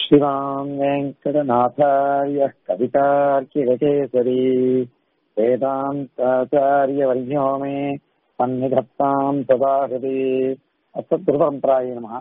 शिवाम् वेङ्कटनाथार्यः कवितार्किरकेसरी वेदान्ताचार्यवर्यो मे सन्निधत्ताम् सदाहृदि அஸ்வத்ருபரம்பராய நம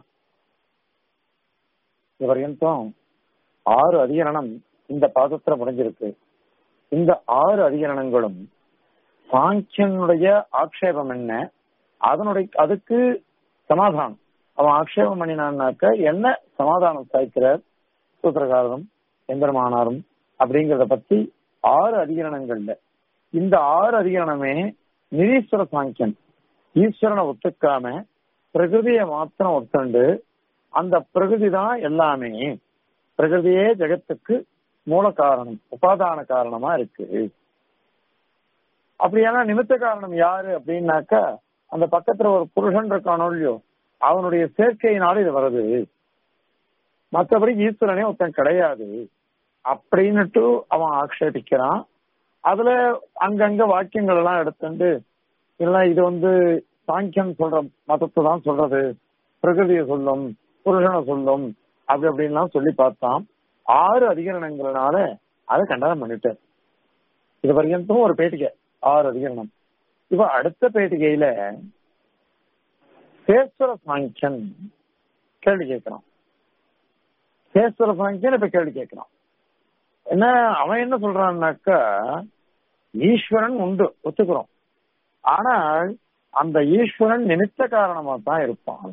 இதுவரையும் ஆறு அதிகரணம் இந்த பாதத்துல முடிஞ்சிருக்கு இந்த ஆறு அதிகரணங்களும் சாங்கியனுடைய ஆக்ஷேபம் என்ன அதனுடைய அதுக்கு சமாதானம் அவன் ஆக்ஷேபம் பண்ணினான்னாக்க என்ன சமாதானம் சாய்க்கிறார் சூத்திரகாரரும் எம்பெருமானாரும் அப்படிங்கறத பத்தி ஆறு அதிகரணங்கள்ல இந்த ஆறு அதிகரணமே நிரீஸ்வர சாங்கியன் ஈஸ்வரனை ஒத்துக்காம பிரகிருதியை மாத்திரம் ஒத்துண்டு அந்த பிரகிருதி தான் எல்லாமே பிரகிருதியே ஜெகத்துக்கு மூல காரணம் உபாதான காரணமா இருக்கு அப்படியான நிமித்த காரணம் யாரு அப்படின்னாக்கா அந்த பக்கத்துல ஒரு புருஷன் இருக்கானோ இல்லையோ அவனுடைய சேர்க்கையினால இது வருது மற்றபடி ஈஸ்வரனே ஒருத்தன் கிடையாது அப்படின்னுட்டு அவன் ஆக்ஷேபிக்கிறான் அதுல அங்கங்க வாக்கியங்கள் எல்லாம் எடுத்துட்டு இல்ல இது வந்து சாங்கியம் சொல்ற மதத்தை தான் சொல்றது பிரகிருதியை சொல்லும் புருஷனை சொல்லும் அப்படி அப்படின்லாம் சொல்லி பார்த்தான் ஆறு அதிகரணங்கள்னால அதை கண்டனம் பண்ணிட்டார் இது வரைக்கும் ஒரு பேட்டிகை ஆறு அதிகரணம் இப்ப அடுத்த பேட்டிகையில சேஸ்வர சாங்கியன் கேள்வி கேட்கிறான் சேஸ்வர சாங்கியன் இப்ப கேள்வி கேட்கிறான் என்ன அவன் என்ன சொல்றான்னாக்கா ஈஸ்வரன் உண்டு ஒத்துக்கிறோம் ஆனால் அந்த ஈஸ்வரன் நிமித்த காரணமா தான் இருப்பான்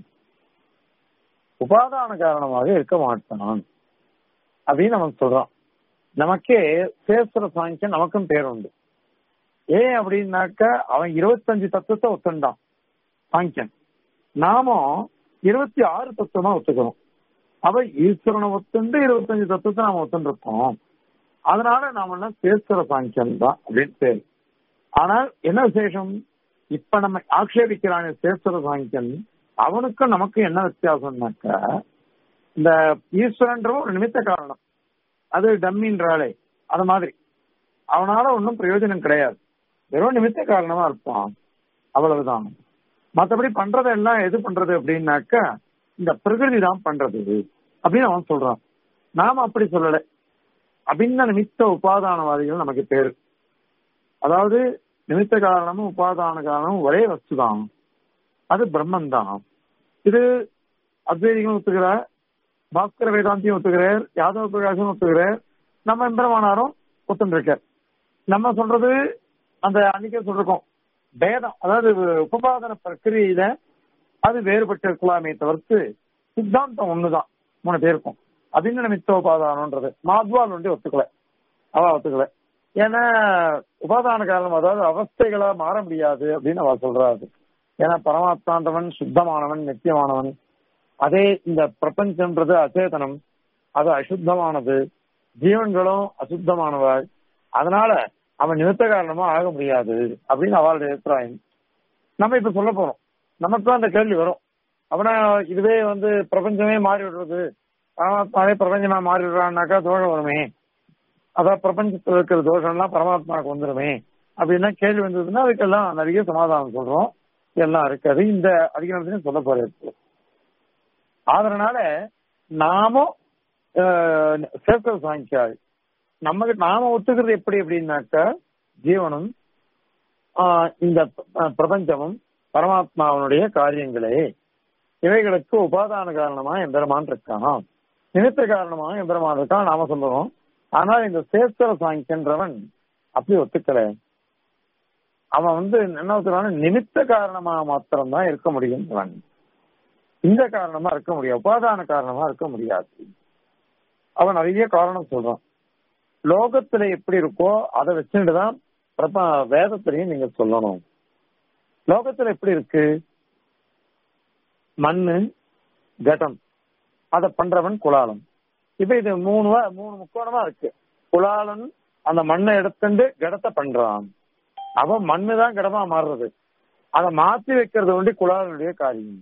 உபாதான காரணமாக இருக்க மாட்டான் அப்படின்னு அவன் சொல்றான் நமக்கே சேஸ்வர சாங்கியன் நமக்கும் பேர் உண்டு ஏன் அப்படின்னாக்க அவன் இருபத்தஞ்சு தத்துவத்தை ஒத்துண்டான் சாங்கியன் நாமும் இருபத்தி ஆறு தத்துவமா ஒத்துக்கிறோம் அவ ஈஸ்வரனை ஒத்துண்டு இருபத்தஞ்சு தத்துவத்தை நாம ஒத்துருக்கோம் அதனால நாம என்ன சேஸ்வர சாங்கியன் தான் அப்படின்னு பேர் ஆனால் என்ன விசேஷம் இப்ப நம்ம ஆக்ஷேபிக்கிறான சேஸ்வர சாங்கியன் அவனுக்கும் நமக்கும் என்ன வித்தியாசம்னாக்கா இந்த ஈஸ்வரன்ற ஒரு நிமித்த காரணம் அது டம்மின்றாலே அது மாதிரி அவனால ஒன்றும் பிரயோஜனம் கிடையாது வெறும் நிமித்த காரணமா இருப்பான் அவ்வளவுதான் மற்றபடி பண்றதெல்லாம் எது பண்றது அப்படின்னாக்கா இந்த பிரகிருதி தான் பண்றது அப்படின்னு அவன் சொல்றான் நாம அப்படி சொல்லல அபின்ன நிமித்த உபாதானவாதிகள் நமக்கு பேரு அதாவது நிமித்த காரணமும் உபாதான காரணமும் ஒரே வஸ்து தான் அது பிரம்மன் தான் இது அத்வைதிகளும் ஒத்துக்கிறார் பாஸ்கர வேதாந்தியும் ஒத்துக்கிறார் யாதவ பிரகாசம் ஒத்துக்கிறார் நம்ம எம்பெருமானாரும் ஒத்துருக்கார் நம்ம சொல்றது அந்த அன்னைக்கே சொல்றோம் பேதம் அதாவது உபபாதன பிரக்கிரியில அது வேறுபட்டு இருக்கலாமே தவிர்த்து சித்தாந்தம் ஒண்ணுதான் மூணு பேருக்கும் அபின்ன நிமித்த உபாதானம்ன்றது மாத்வால் ஒன்றே ஒத்துக்கல அவ ஒத்துக்கல ஏன்னா உபாதான காரணம் அதாவது அவஸ்தைகளா மாற முடியாது அப்படின்னு அவ சொல்றாரு ஏன்னா பரமாத்மான்றவன் சுத்தமானவன் நித்தியமானவன் அதே இந்த பிரபஞ்சம்ன்றது அச்சேதனம் அது அசுத்தமானது ஜீவன்களும் அசுத்தமானவள் அதனால அவன் நிமித்த காரணமா ஆக முடியாது அப்படின்னு அவளுடைய அபிப்பிராயம் நம்ம இப்ப சொல்ல போறோம் நமக்கும் அந்த கேள்வி வரும் அவனா இதுவே வந்து பிரபஞ்சமே மாறி விடுறது பரமாத்மாவே பிரபஞ்சமா மாறி விடுறான்னாக்கா தோஷம் வருமே அதான் பிரபஞ்சத்தில் இருக்கிற தோஷம்லாம் பரமாத்மாவுக்கு வந்துருமே அப்படின்னா கேள்வி வந்ததுன்னா அதுக்கெல்லாம் நிறைய சமாதானம் சொல்றோம் எல்லாம் இருக்காது இந்த அதிகாரத்திலையும் சொல்ல போறது அதனால நாமும் சேர்க்கல் சாங்கியாள் நமக்கு நாம ஒத்துக்கிறது எப்படி அப்படின்னாக்கா ஜீவனும் இந்த பிரபஞ்சமும் பரமாத்மாவனுடைய காரியங்களே இவைகளுக்கு உபாதான காரணமா எம்பெருமான் இருக்கான் நிமித்த காரணமா எம்பெருமான் இருக்கான் நாம சொல்லுவோம் ஆனால் இந்த சேஸ்வர சாங்கியன்றவன் அப்படி ஒத்துக்கல அவன் வந்து என்ன ஒத்துக்கிறான் நிமித்த காரணமா மாத்திரம்தான் இருக்க முடியும்ன்றவன் இந்த காரணமா இருக்க முடியாது உபாதான காரணமா இருக்க முடியாது அவன் நிறைய காரணம் சொல்றான் லோகத்துல எப்படி இருக்கோ அதை வச்சுட்டு தான் வேதத்திலையும் நீங்க சொல்லணும் லோகத்துல எப்படி இருக்கு மண்ணு கடம் அதை பண்றவன் குலாலம் இப்ப இது மூணு மூணு முக்கோணமா இருக்கு குலாலன் அந்த மண்ணை எடுத்துட்டு கடத்தை பண்றான் அவன் மண்ணு தான் கடமா மாறுறது அதை மாத்தி வைக்கிறது ஒண்டி குலாலனுடைய காரியம்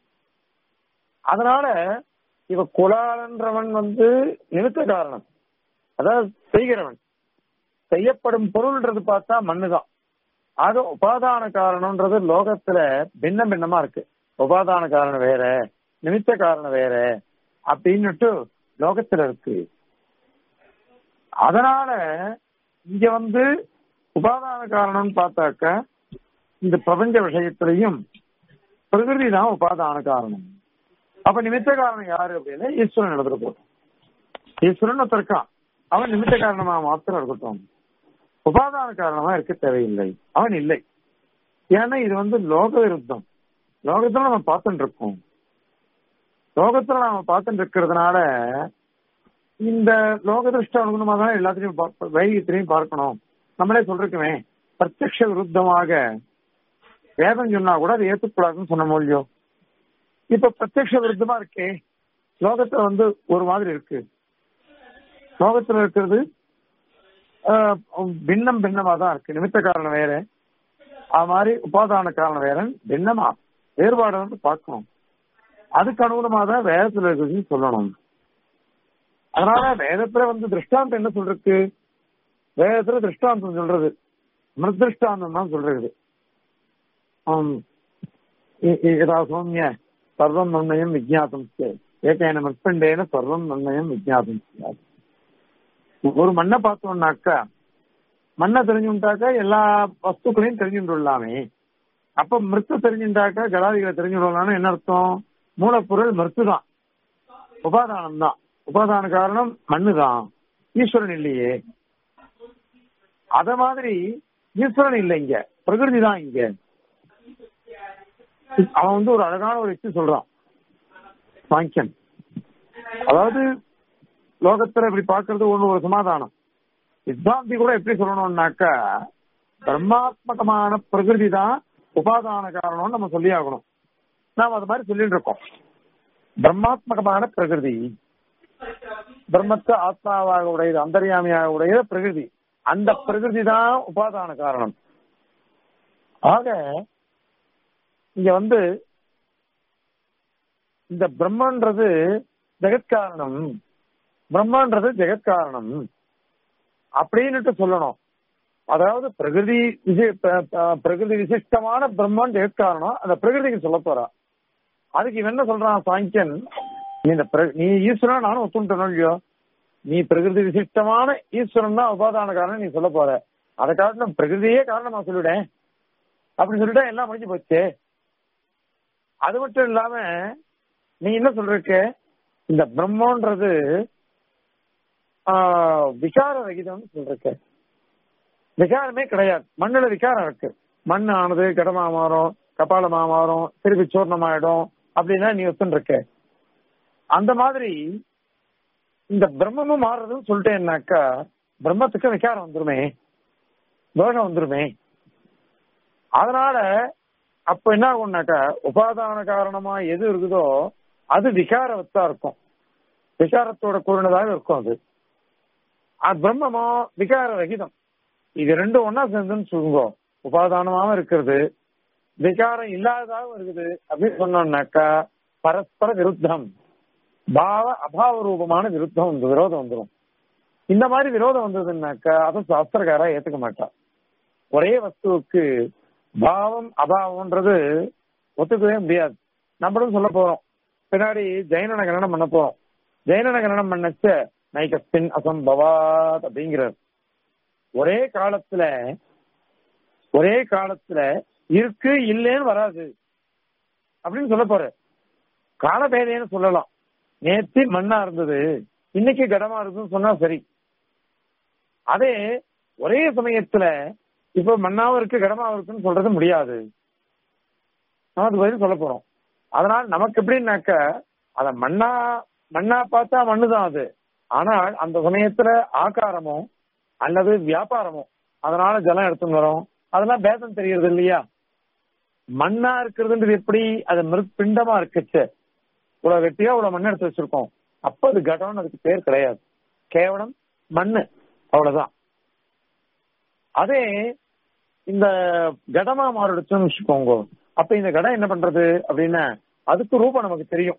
அதனால இவ குலாலன்றவன் வந்து நிமித்த காரணம் அதாவது செய்கிறவன் செய்யப்படும் பொருள்ன்றது பார்த்தா மண்ணுதான் ஆக உபாதான காரணம்ன்றது லோகத்துல பின்ன பின்னமா இருக்கு உபாதான காரணம் வேற நிமித்த காரணம் வேற அப்படின்னுட்டு லோகத்துல இருக்கு அதனால இங்க வந்து உபாதான காரணம்னு பார்த்தாக்க இந்த பிரபஞ்ச விஷயத்திலையும் பிரகிருதி தான் உபாதான காரணம் அப்ப நிமித்த காரணம் யாரு அப்படின்னா ஈஸ்வரன் இடத்துல போட்டோம் ஈஸ்வரன் ஒருத்தர் இருக்கான் அவன் நிமித்த காரணமா மாத்திரம் இருக்கட்டும் உபாதான காரணமா இருக்க தேவையில்லை அவன் இல்லை ஏன்னா இது வந்து லோக விருத்தம் லோகத்துல நம்ம பார்த்துட்டு இருக்கோம் லோகத்துல நாம பார்த்துட்டு இருக்கிறதுனால இந்த லோக திருஷ்ட அனுகுணமா தான் எல்லாத்தையும் பா- வைகத்திலையும் பார்க்கணும் நம்மளே சொல்றோமே பிரத்யக்ஷ விருத்தமாக வேதம் சொன்னா கூட அதை ஏத்துக்கூடாதுன்னு சொன்ன மொழியோ இப்ப பிரத்யக்ஷ விருத்தமா இருக்கே லோகத்துல வந்து ஒரு மாதிரி இருக்கு லோகத்துல இருக்கிறது ஆஹ், பின்னம் பின்னமா தான் இருக்கு நிமித்த காரணம் வேற அது மாதிரி உபாதான காரணம் வேற பின்னமா வேறுபாடு வந்து பார்க்கணும் அதுக்கு அனுகுணமா தான் வேதத்துல இருக்குதுன்னு சொல்லணும் அதனால வேதத்துல வந்து திருஷ்டாந்தம் என்ன சொல்றது வேதத்துல திருஷ்டாந்தம் சொல்றது மிருதிருஷ்டாந்தம் தான் சொல்றது ஆம். இ- இ- யதா சௌமிய சர்வம் நன்மயம் விஜாத்தம் ஏகேன மற்பண்டேன சர்வம் நன்மயம் விஜாத்தம் ஸ்யாத். ஒரு மண்ணை பார்த்தோம்னாக்கா மண்ணை தெரிஞ்சுட்டாக்கா எல்லா வஸ்துக்களையும் தெரிஞ்சுட்டுலாமே அப்ப மிருத்து தெரிஞ்சுட்டாக்கா கடாதிகளை தெரிஞ்சுடலாம்னு என்ன அர்த்தம் மூலப்பொருள் மிருத்து தான் உபாதானம் தான் உபாதான காரணம் மண்ணு தான் ஈஸ்வரன் இல்லையே அத மாதிரி ஈஸ்வரன் இல்லை இங்க பிரகிருதி தான் இங்க அவன் வந்து ஒரு அழகான ஒரு யுக்தி சொல்றான் சாங்கியன் அதாவது லோகத்துல இப்படி பாக்குறது ஒண்ணு ஒரு சமாதானம் சித்தாந்தி கூட எப்படி சொல்லணும்னாக்கா பிரம்மாத்மகமான பிரகிருதி தான் உபாதான காரணம்னு நம்ம சொல்லி ஆகணும் நாம் அது மாதிரி சொல்லிட்டு இருக்கோம் பிரம்மாத்மகமான பிரகிருதி பிரம்மத்தை ஆத்மாவாக உடையது அந்தர்யாமியாக உடையது பிரகிருதி அந்த பிரகிருதி தான் உபாதான காரணம் ஆக இங்க வந்து இந்த பிரம்மன்றது ஜெகத்காரணம் பிரம்மன்றது ஜெகத்காரணம் அப்படின்னுட்டு சொல்லணும் அதாவது பிரகிருதி விசி ப- ப- பிரகிருதி விசிஷ்டமான பிரம்மன் ஜெகத்காரணம் அந்த பிரகிருதிக்கு சொல்ல போறா அதுக்கு இவன் என்ன சொல்றான் சாங்கியன் நீ இந்த பிர- நீ ஈஸ்வரன் நானும் ஒத்துட்டணும் இல்லையோ நீ பிரகிருதி விசிஷ்டமான ஈஸ்வரன் தான் உபாதான காரணம் நீ சொல்ல போற அதை காரணம் பிரகிருதியே காரணமா சொல்லிவிடேன் அப்படி சொல்லிட்டா எல்லாம் முடிஞ்சு போச்சு அது மட்டும் இல்லாம நீ என்ன சொல்றக்க இந்த பிரம்மன்றது ஆஹ், விகார ரகிதம்னு சொல்றக்க விகாரமே கிடையாது மண்ணுல விகாரம் இருக்கு மண் ஆனது கடமா மாறும் கபாலமா மாறும் திருப்பி சூர்ணமாயிடும் அப்படின்னா நீ ஒத்துன்னு இருக்க அந்த மாதிரி இந்த பிரம்மமும் மாறுறதுன்னு சொல்லிட்டேன்னாக்கா பிரம்மத்துக்கு விகாரம் வந்துருமே தோஷம் வந்துருமே அதனால அப்ப என்ன ஆகும்னாக்கா உபாதான காரணமா எது இருக்குதோ அது விகாரவத்தா இருக்கும் விகாரத்தோட கூறினதாக இருக்கும் அது அது பிரம்மமோ விகார ரகிதம் இது ரெண்டும் ஒன்னா சேர்ந்துன்னு சொல்லுங்க உபாதானமாவும் இருக்கிறது விகாரம் இல்லாததாகவும் இருக்குது அப்படின்னு சொன்னோம்னாக்கா பரஸ்பர விருத்தம் பாவ அபாவ ரூபமான விருத்தம் வந்து விரோதம் வந்துடும் இந்த மாதிரி விரோதம் வந்ததுன்னாக்கா அதை சாஸ்திரக்காரா ஏத்துக்க மாட்டா ஒரே வஸ்துவுக்கு பாவம் அபாவம்ன்றது ஒத்துக்கவே முடியாது நம்மளும் சொல்ல போறோம் பின்னாடி ஜெயனன கணனம் பண்ண போறோம் ஜெயனன கணனம் பண்ணச்ச நைகஸ்பின் அசம்பவாத் அப்படிங்கிறார் ஒரே காலத்துல ஒரே காலத்துல இருக்கு இல்லேன்னு வராது அப்படின்னு சொல்ல போற காலபேதேன்னு சொல்லலாம் நேத்து மண்ணா இருந்தது இன்னைக்கு கடமா இருக்குன்னு சொன்னா சரி அதே ஒரே சமயத்துல இப்ப மண்ணாவும் இருக்கு கடமாவும் இருக்குன்னு சொல்றது முடியாது நம்ம அது பதில் சொல்ல போறோம் அதனால நமக்கு எப்படின்னாக்க அத மண்ணா மண்ணா பார்த்தா மண்ணுதான் அது ஆனால் அந்த சமயத்துல ஆகாரமோ அல்லது வியாபாரமோ அதனால ஜலம் எடுத்துன்னு வரோம் அதெல்லாம் பேதம் தெரியறது இல்லையா மண்ணா இருக்கிறதுன்றது எப்படி அது மிருத் பிண்டமா இருக்குச்சு இவ்வளவு வெட்டியா இவ்வளவு மண் எடுத்து வச்சிருக்கோம் அப்ப அது கடம்னு அதுக்கு பேர் கிடையாது கேவலம் மண்ணு அவ்வளவுதான் அதே இந்த கடமா மாறிடுச்சுன்னு வச்சுக்கோங்க அப்ப இந்த கடம் என்ன பண்றது அப்படின்னா அதுக்கு ரூபம் நமக்கு தெரியும்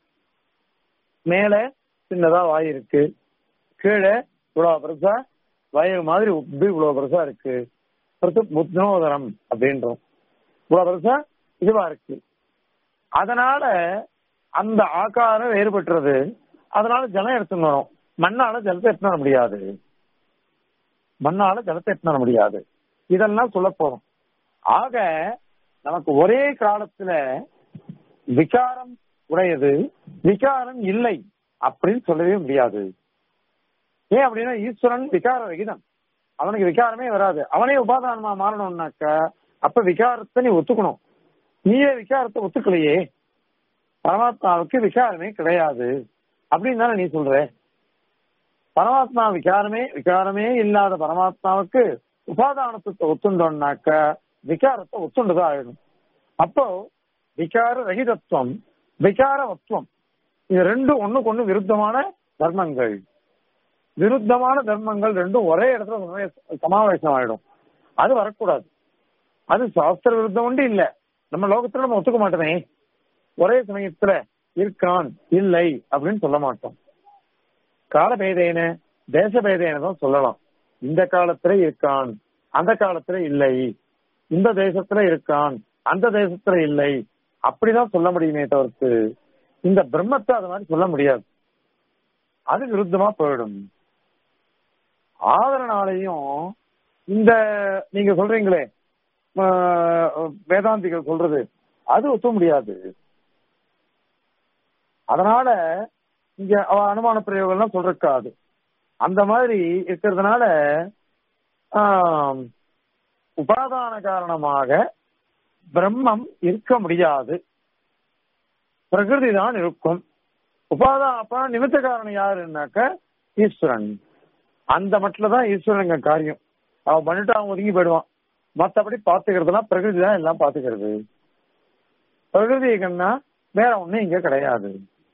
மேல சின்னதா வாய் இருக்கு கீழே இவ்வளவு பெருசா வயிறு மாதிரி உப்பி இவ்வளவு பெருசா இருக்கு புத்னோதரம் அப்படின்றோம் இவ்வளவு பெருசா இதுவா இருக்கு அதனால அந்த ஆகாரம் வேறுபட்டுறது அதனால ஜலம் எடுத்துன்னு வரும் மண்ணால ஜலத்தை எடுத்துன்னு வர முடியாது மண்ணால ஜலத்தை எடுத்துன்னு வர முடியாது இதெல்லாம் சொல்ல போறோம் ஆக நமக்கு ஒரே காலத்துல விகாரம் உடையது விகாரம் இல்லை அப்படின்னு சொல்லவே முடியாது ஏன் அப்படின்னா ஈஸ்வரன் விகார ரகிதம் அவனுக்கு விகாரமே வராது அவனே உபாதானமா மாறணும்னாக்க அப்ப விகாரத்தை நீ ஒத்துக்கணும் நீயே விகாரத்தை ஒத்துக்கலையே பரமாத்மாவுக்கு விகாரமே கிடையாது அப்படின்னு தானே நீ சொல்ற பரமாத்மா விகாரமே விகாரமே இல்லாத பரமாத்மாவுக்கு உபாதானத்துவத்தை ஒத்துண்டோம்னாக்க விகாரத்தை ஒத்துண்டுதான் ஆயிடும் அப்போ விகார ரகிதத்துவம் விகாரவத்துவம் இது ரெண்டும் ஒண்ணுக்கு ஒண்ணு விருத்தமான தர்மங்கள் விருத்தமான தர்மங்கள் ரெண்டும் ஒரே இடத்துல சமய- சமாவேசம் ஆயிடும் அது வரக்கூடாது அது சாஸ்திர விருத்தம் உண்டு இல்ல நம்ம லோகத்துல நம்ம ஒத்துக்க மாட்டோமே ஒரே சமயத்துல இருக்கான் இல்லை அப்படின்னு சொல்ல மாட்டோம் காலபேதேன தேசபேதேன தான் சொல்லலாம் இந்த காலத்துல இருக்கான் அந்த காலத்துல இல்லை இந்த தேசத்துல இருக்கான் அந்த தேசத்துல இல்லை அப்படிதான் சொல்ல முடியுமே தவிர்த்து இந்த பிரம்மத்தை அது மாதிரி சொல்ல முடியாது அது விருத்தமா போயிடும் ஆதரனாலையும் இந்த நீங்க சொல்றீங்களே ஆஹ், வேதாந்திகள் சொல்றது அது ஒத்த முடியாது அதனால இங்க அவ அனுமான பிரயோகம்லாம் சொல்றக்காது அந்த மாதிரி இருக்கிறதுனால ஆம், உபாதான காரணமாக பிரம்மம் இருக்க முடியாது பிரகிருதி தான் இருக்கும் உபாதான அப்ப நிமித்த காரணம் யாருன்னாக்க ஈஸ்வரன் அந்த மட்டில் தான் ஈஸ்வரனுங்க காரியம் அவன் பண்ணிட்டு அவன் ஒதுங்கி போயிடுவான் மத்தபடி பாத்துக்கிறதுலாம் பிரகிருதி தான் எல்லாம் பாத்துக்கிறது பிரகிருதி கண்ணா வேற ஒண்ணும் இங்க கிடையாது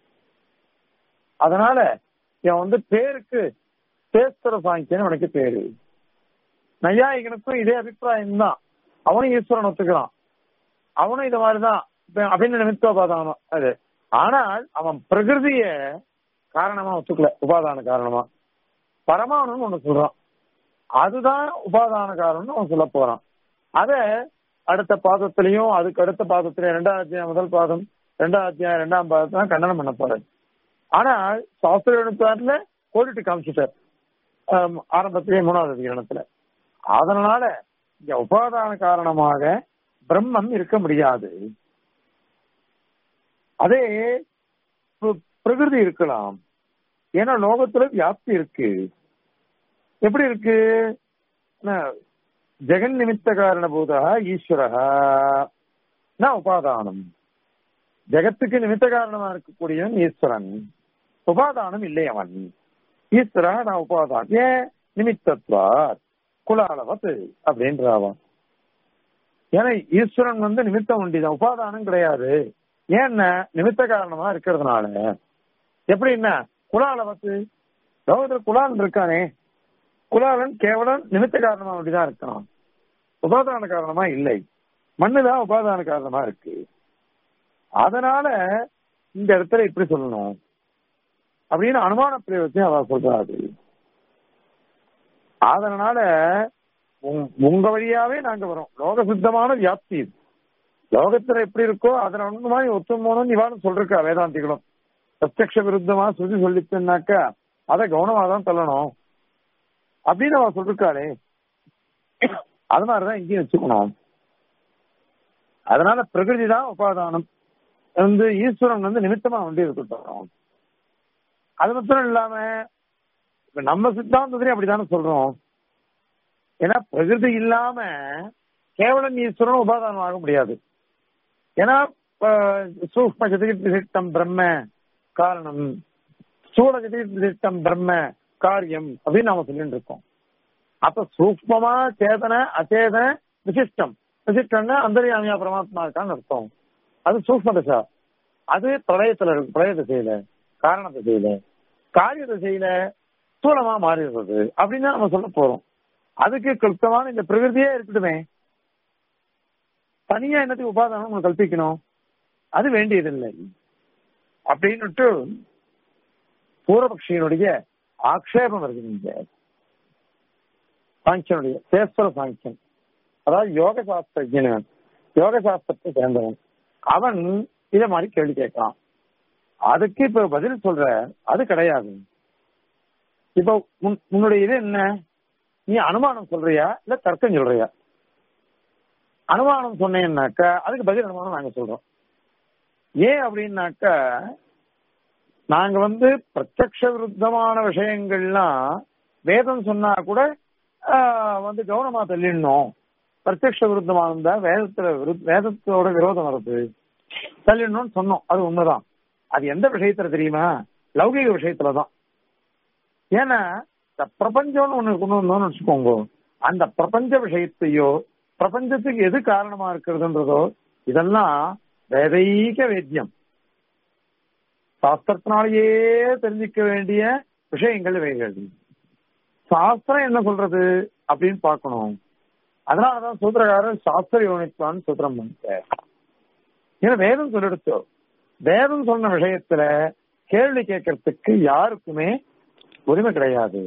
அதனால இவன் வந்து பேருக்கு சேஸ்வர சாங்கியன் உனக்கு பேரு நையாயிகனுக்கும் இதே அபிப்பிராயம் தான் அவனும் ஈஸ்வரன் ஒத்துக்கிறான் அவனும் இது மாதிரிதான் இப்ப அபின்ன நிமித்தோபாதானம் அது ஆனால் அவன் பிரகிருதிய காரணமா ஒத்துக்கல உபாதான காரணமா பரமாணுன்னு ஒண்ணு சொல்றான் அதுதான் உபாதான காரணம்னு அவன் சொல்ல போறான் அத அடுத்த பாதத்திலையும் அதுக்கு அடுத்த பாதத்திலையும் ரெண்டாம் அத்தியாயம் முதல் பாதம் ரெண்டாம் அத்தியாயம் ரெண்டாம் பாதத்தை கண்டனம் பண்ண போறாரு ஆனால் சாஸ்திர எழுத்தாட்டுல கோடிட்டு காமிச்சிட்டார் ஆம், ஆரம்பத்திலேயே மூணாவது அதிகரணத்துல அதனால இங்க உபாதான காரணமாக பிரம்மம் இருக்க முடியாது அதே பிர- பிரகிருதி இருக்கலாம் ஏன்னா லோகத்துல வியாப்தி இருக்கு எப்படி இருக்கு ந- ஜெகன் நிமித்த காரணபூதா ஈஸ்வரா ந உபாதானம் ஜெகத்துக்கு நிமித்த காரணமா இருக்கக்கூடியவன் ஈஸ்வரன் உபாதானம் இல்லை அவன் ஈஸ்வரா நான் உபாதான் ஏன் நிமித்தத்வா குலாலவத் அப்படின்றாவன் ஏன்னா ஈஸ்வரன் வந்து நிமித்தம் உண்டிதான் உபாதானம் கிடையாது ஏன்னா நிமித்த காரணமா இருக்கிறதுனால எப்படின்னா குலாலவத்து லோகத்துல குலான் இருக்கானே குலாலன் கேவலம் நிமித்த காரணமா அப்படிதான் இருக்கான் உபாதான காரணமா இல்லை மண்ணுதான் உபாதான காரணமா இருக்கு அதனால இந்த இடத்துல இப்படி சொல்லணும் அப்படின்னு அனுமான பிரயோகத்தையும் அவ சொல்றாரு அதனால உங்- உங்க வழியாவே நாங்க வரோம் லோக சித்தமான வியாப்தி இது லோகத்துல எப்படி இருக்கோ அதன் ஒன்று மாதிரி ஒத்துமோனும் நிவாரணம் சொல்றா வேதாந்திகளும் பிரத்யக்ஷ விருத்தமா சுருதி சொல்லிச்சுன்னாக்கா அதை கவனமா தான் சொல்லணும் அப்படின்னு அவ சொல்லிருக்காளே அது மாதிரிதான் இங்கேயும் வச்சுக்கணும் அதனால பிரகிருதி தான் உபாதானம் வந்து ஈஸ்வரன் வந்து நிமித்தமா வந்து இருக்கட்டும் அது மாத்திரம் இல்லாம இப்ப நம்ம சித்தாந்தத்திலே அப்படித்தானே சொல்றோம் ஏன்னா பிரகிருதி இல்லாம கேவலம் ஈஸ்வரன் உபாதானம் ஆக முடியாது ஏன்னா அஹ், சூக்ம ஜதிர்த்தம் பிரம்ம காரணம் ஸ்தூல ஜதிர்த்தம் பிரம்ம காரியம் அப்படின்னு நாம சொல்லிட்டு இருக்கோம் அப்ப சூக்மமா சேதன அச்சேதன விசிஷ்டம் விசிஷ்டம்னா அந்தரியாமியா பரமாத்மா இருக்கான்னு அர்த்தம் அது சூக்ம தசா அது பிரளயத்துல இருக்கு பிரளய திசையில காரண திசையில காரிய திசையில ஸ்தூலமா மாறிடுறது அப்படின்னு தான் நம்ம சொல்ல போறோம் அதுக்கு கிருத்தமான இந்த பிரகிருதியே இருக்கட்டுமே தனியா என்னத்துக்கு உபாதானம் நம்ம கல்பிக்கணும் அது வேண்டியதில்லை அப்படின்னுட்டு பூர்வபக்ஷியினுடைய ஆக்ஷேபம் வருகின்ற சாங்கியனுடைய சேஸ்வர சாங்கியன் அதாவது யோக சாஸ்திரஜன் யோக சாஸ்திரத்தை சேர்ந்தவன் அவன் இத மாதிரி கேள்வி கேட்கலாம் அதுக்கு இப்ப பதில் சொல்ற அது கிடையாது இப்ப உன்- உன்னுடைய இது என்ன நீ அனுமானம் சொல்றியா இல்ல தர்க்கம் சொல்றியா அனுமானம் சொன்னேன்னாக்கா அதுக்கு பதில் அனுமானம் நாங்க சொல்றோம் ஏன் அப்படின்னாக்கா நாங்க வந்து பிரத்யக்ஷ விருத்தமான விஷயங்கள்லாம் வேதம் சொன்னா கூட ஆஹ், வந்து கவனமா தள்ளிடணும் பிரத்யக்ஷ விருத்தமா இருந்தா வேதத்துல விரு- வேதத்தோட விரோதம் வருது தள்ளிடணும்னு சொன்னோம் அது உண்மைதான் அது எந்த விஷயத்துல தெரியுமா லௌகிக விஷயத்துலதான் ஏன்னா இந்த பிரபஞ்சம்னு ஒண்ணு கொண்டு வந்தோம்னு வச்சுக்கோங்க அந்த பிரபஞ்ச விஷயத்தையோ பிரபஞ்சத்துக்கு எது காரணமா இருக்கிறதுன்றதோ இதெல்லாம் வேதைக வேத்தியம் சாஸ்திரத்தினாலேயே தெரிஞ்சுக்க வேண்டிய விஷயங்கள் இவைகள் சாஸ்திரம் என்ன சொல்றது அப்படின்னு பார்க்கணும் அதனாலதான் சூத்திரக்காரர் சாஸ்திர யோனித்வான் சூத்திரம் பண்ணிட்டார் ஏன்னா வேதம் சொல்லிடுச்சோ வேதம் சொன்ன விஷயத்துல கேள்வி கேட்கறதுக்கு யாருக்குமே உரிமை கிடையாது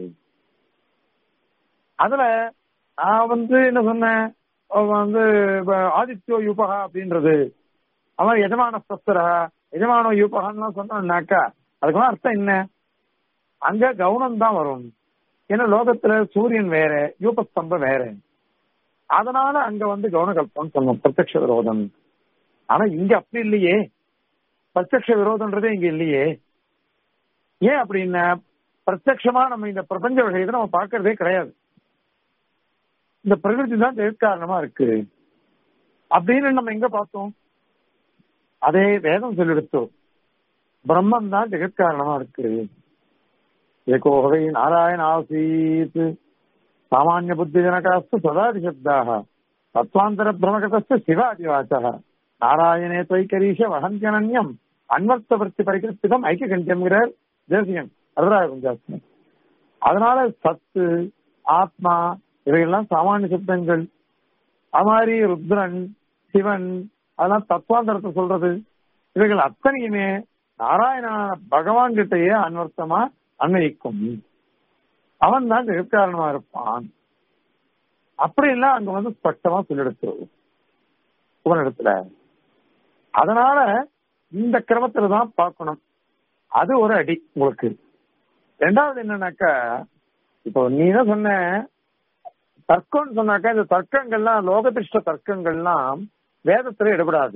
அதுல நான் வந்து என்ன சொன்னேன் அவன் வந்து இப்ப ஆதித்யோ யூபகா அப்படின்றது அவன் எஜமான சஸ்திரா எஜமானோ யூபகான்னு சொன்னாக்கா அதுக்கெல்லாம் அர்த்தம் என்ன அங்க கவுனம் தான் வரும் ஏன்னா லோகத்துல சூரியன் வேற யூபஸ்தம்பம் வேற அதனால அங்க வந்து கவனகல்பம் சொன்னோம் பிரத்யக்ஷ விரோதம் ஆனா இங்க அப்படி இல்லையே பிரத்யக்ஷ விரோதம்ன்றதே இங்க இல்லையே ஏன் அப்படின்னா பிரத்யக்ஷமா நம்ம இந்த பிரபஞ்ச விஷயத்தை நம்ம பார்க்கறதே கிடையாது இந்த பிரகிருதி தான் காரணமா இருக்கு அப்படின்னு நம்ம எங்க பார்த்தோம் அதே வேதம் சொல்லிடுத்தோம் பிரம்மன் தான் ஜெகத்காரணமா இருக்கு ஏகோகவை நாராயண ஆசீத் சாமானிய புத்தி ஜனகாஸ்து சதாதி சப்தாக தத்வாந்தர பிரமகதஸ்து சிவாதிவாச்ச நாராயணே தொய்கரீஷ வகந்தியனன்யம் அன்வர்த்த விற்பி பரிகிருத்திதம் ஐக்கிய கண்டியம்ங்கிறார் தேசியன் வரதராஜ குஞ்சாஸ்தி அதனால சத்து ஆத்மா இவையெல்லாம் சாமானிய சப்தங்கள் அது மாதிரி ருத்ரன் சிவன் அதெல்லாம் தத்துவாந்தரத்தை சொல்றது இவைகள் அத்தனையுமே நாராயணான பகவான் கிட்டயே அன்வர்த்தமா அன்வயிக்கும் அவன் தான் ஜெகத்காரணமா இருப்பான் அப்படி எல்லாம் அங்க வந்து ஸ்பஷ்டமா சொல்லிடுச்சு உபனிடத்துல அதனால இந்த கிரமத்துல தான் பார்க்கணும் அது ஒரு அடி உங்களுக்கு ரெண்டாவது என்னன்னாக்கா இப்போ நீ தான் சொன்ன தர்க்கம்னு சொன்னாக்கா இந்த தர்க்கங்கள்லாம் லோகதிஷ்ட தர்க்கங்கள்லாம் வேதத்துல எடுபடாது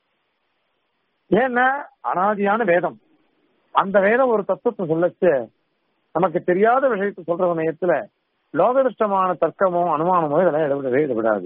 ஏன்னா அனாதியான வேதம் அந்த வேதம் ஒரு தத்துவத்தை சொல்லச்சு நமக்கு தெரியாத விஷயத்தை சொல்ற சமயத்துல லோகதிஷ்டமான தர்க்கமோ அனுமானமோ இதெல்லாம் எடுபடவே எடுபடாது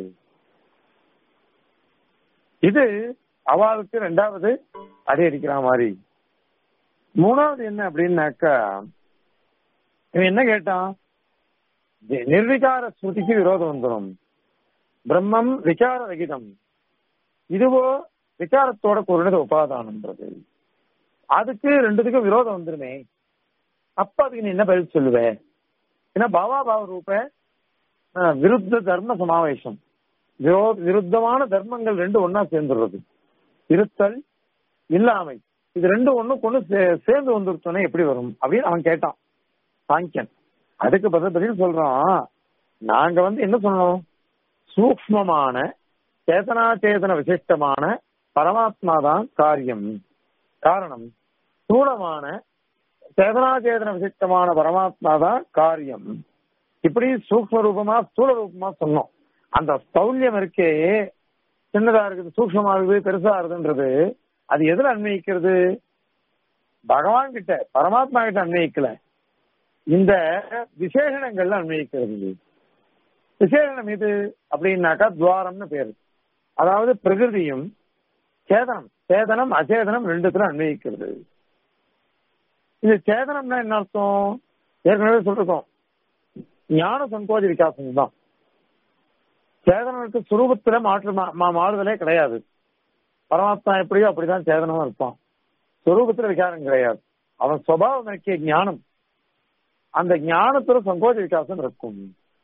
இது அவளுக்கு ரெண்டாவது அடி அடிக்கிற மாதிரி மூணாவது என்ன அப்படின்னாக்கா இவன் என்ன கேட்டான் தி- நிர்விகார ஸ்ருதிக்கு விரோதம் வந்துடும் பிரம்மம் விகார ரகிதம் இதுவோ விகாரத்தோட கூறினது உபாதானம்ன்றது அதுக்கு ரெண்டுத்துக்கும் விரோதம் வந்துருமே அப்ப அதுக்கு நீ என்ன பதில் சொல்லுவ ஏன்னா பாவா பாவ ரூப அஹ், விருத்த தர்ம சமாவேசம் விரோ- விருத்தமான தர்மங்கள் ரெண்டு ஒன்னா சேர்ந்துடுறது இருத்தல் இல்லாமை இது ரெண்டு ஒண்ணுக்கு ஒண்ணு சே- சேர்ந்து வந்துருச்சோன்னே எப்படி வரும் அப்படின்னு அவன் கேட்டான் சாங்கியன் அதுக்கு பதில் பதில் சொல்றான் நாங்க வந்து என்ன சொன்னோம் சூக்மமான சேதனா சேதன விசிஷ்டமான பரமாத்மா தான் காரியம் காரணம் ஸ்தூலமான சேதனா சேதன விசிஷ்டமான பரமாத்மா தான் காரியம் இப்படி சூக்ம ரூபமா ஸ்தூல ரூபமா சொன்னோம் அந்த ஸ்தௌல்யம் இருக்கே சின்னதா இருக்குது சூக்மமா இருக்குது பெருசா இருக்குன்றது அது எதுல அன்வயிக்கிறது பகவான் கிட்ட பரமாத்மா கிட்ட அன்வயிக்கல இந்த விசேஷணங்கள்ல அன்வயிக்கிறது விசேஷணம் இது அப்படின்னாக்கா துவாரம்னு பேரு அதாவது பிரகிருதியும் சேதனம் சேதனம் அச்சேதனம் ரெண்டுத்துல அன்வயிக்கிறது இது சேதனம்னா என்ன அர்த்தம் ஏற்கனவே சொல்லிருக்கோம் ஞான சங்கோஜ விகாசம் தான் சேதனனுக்கு சுரூபத்துல மாற்று மா- மா- மாறுதலே கிடையாது பரமாத்மா எப்படியோ அப்படிதான் சேதனமா இருப்பான் சுரூபத்துல விகாரம் கிடையாது அவன் சுவாவம் இருக்கிய ஞானம் அந்த ஞானத்துல சங்கோஜ விகாசம் இருக்கும்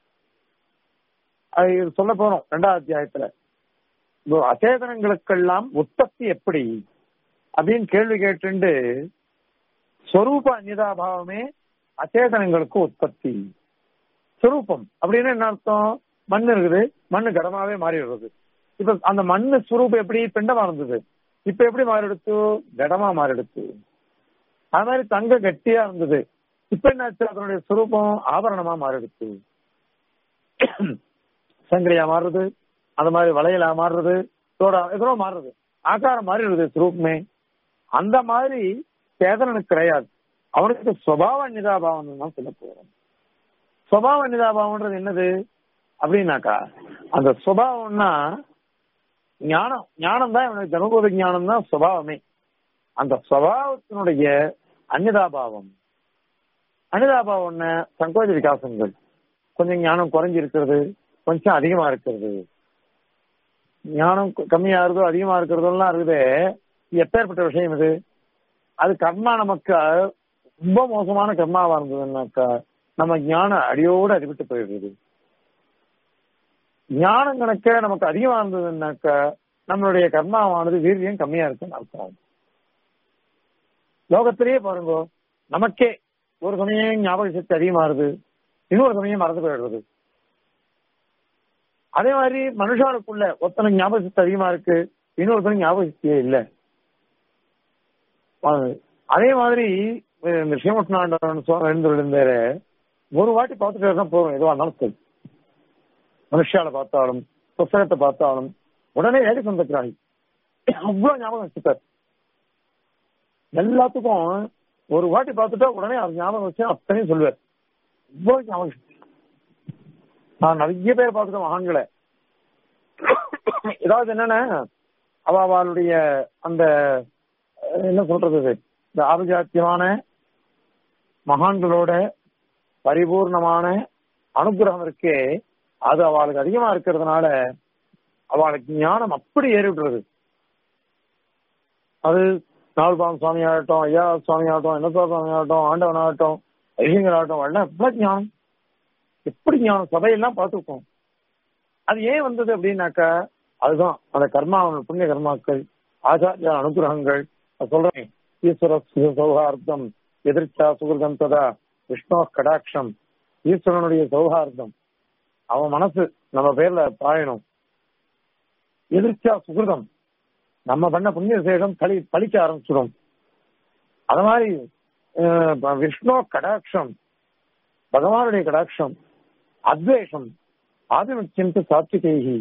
அது இது சொல்ல போறோம் ரெண்டாவது அத்தியாயத்துல இந்த அச்சேதனங்களுக்கெல்லாம் உற்பத்தி எப்படி அப்படின்னு கேள்வி கேட்டுண்டு ஸ்வரூப அந்நிதாபாவமே அச்சேதனங்களுக்கு உற்பத்தி சுரூபம் அப்படின்னு என்ன அர்த்தம் மண் இருக்குது மண்ணு கடமாவே மாறிடுறது இப்ப அந்த மண்ணு சுரூபம் எப்படி பிண்டமா இருந்தது இப்ப எப்படி மாறிடுச்சு கடமா மாறிடுச்சு அது மாதிரி தங்க கட்டியா இருந்தது இப்ப என்னாச்சு அதனுடைய சுரூபம் ஆபரணமா மாறிடுச்சு சங்கிலியா மாறுறது அந்த மாதிரி வளையலா மாறுறது தோடா எதோ மாறுறது ஆகாரம் மாறிடுது சுரூபமே அந்த மாதிரி சேதனனுக்கு கிடையாது அவனுக்கு சுவாவ நிதாபாவம் தான் சொல்ல போறோம் சுவாவ நிதாபாவம்ன்றது என்னது அப்படின்னாக்கா அந்த சுபாவம்னா ஞானம் ஞானம் தான் இவனுக்கு தனுபோத ஞானம் தான் சுபாவமே அந்த சுபாவத்தினுடைய அந்நிதாபாவம் அந்நிதாபாவம்னா சங்கோஜ விகாசங்கள் கொஞ்சம் ஞானம் குறைஞ்சி இருக்கிறது கொஞ்சம் அதிகமா இருக்கிறது ஞானம் கம்மியா இருந்தோ அதிகமா இருக்கிறதெல்லாம் இருக்குது எப்பேற்பட்ட விஷயம் இது அது கர்மா நமக்கு ரொம்ப மோசமான கர்மாவா இருந்ததுன்னாக்கா நம்ம ஞானம் அடியோடு அடிபட்டு போயிடுறது ஞானம் கணக்க நமக்கு அதிகமா இருந்ததுன்னாக்கா நம்மளுடைய கர்மாவானது வீரியம் கம்மியா இருக்குன்னு அர்த்தம் லோகத்திலேயே பாருங்க நமக்கே ஒரு சமயம் ஞாபக சக்தி அதிகமாகுது இன்னொரு சமயம் மறந்து போயிடுறது அதே மாதிரி மனுஷாளுக்குள்ள ஒருத்தனுக்கு ஞாபக சக்தி அதிகமா இருக்கு இன்னொருத்தனுக்கு ஞாபக சக்தியே இல்லை அதே மாதிரி இந்த ஸ்ரீமட்நாதன் எழுந்திருந்தாரு ஒரு வாட்டி பார்த்துட்டு தான் போகும் எதுவாக இருந்தாலும் சரி மனுஷால பார்த்தாலும் புத்தகத்தை பார்த்தாலும் உடனே ஏக சந்தக்கிறாய் அவ்வளவு ஞாபகம் வச்சுட்டார் எல்லாத்துக்கும் ஒரு வாட்டி பார்த்துட்டா உடனே அவர் ஞாபகம் வச்சு அத்தனையும் சொல்லுவார் இவ்வளவு ஞாபகம் நான் நிறைய பேர் பார்த்துட்டேன் மகான்களை ஏதாவது என்னன்னா அவ அவளுடைய அந்த என்ன சொல்றது இந்த ஆபிஜாத்தியமான மகான்களோட பரிபூர்ணமான அனுகிரகம் இருக்கே அது அவளுக்கு அதிகமா இருக்கிறதுனால அவளுக்கு ஞானம் அப்படி ஏறிவிடுறது அது நால்பாம் சுவாமி ஆகட்டும் ஐயா சுவாமி ஆகட்டும் என்ன சுவாமி ஆகட்டும் ஆண்டவன் ஆகட்டும் ஐயங்கர் ஆகட்டும் எல்லாம் எவ்வளவு ஞானம் எப்படி ஞானம் சபையெல்லாம் பார்த்துருக்கோம் அது ஏன் வந்தது அப்படின்னாக்கா அதுதான் அந்த கர்மா புண்ணிய கர்மாக்கள் ஆச்சாரிய அனுகிரகங்கள் சொல்றேன் ஈஸ்வர சௌஹார்த்தம் எதிர்ச்சா சுகிருதம் ததா விஷ்ணு கடாட்சம் ஈஸ்வரனுடைய சௌஹார்த்தம் அவன் மனசு நம்ம பேர்ல பாயணும் எதிர்ச்சா சுகிருதம் நம்ம பண்ண புண்ணிய விசேஷம் பழி பழிக்க ஆரம்பிச்சிடும் அது மாதிரி விஷ்ணு கடாட்சம் பகவானுடைய கடாட்சம் அத்வேஷம் ஆதிமுக்கியம் சாத்விகேகி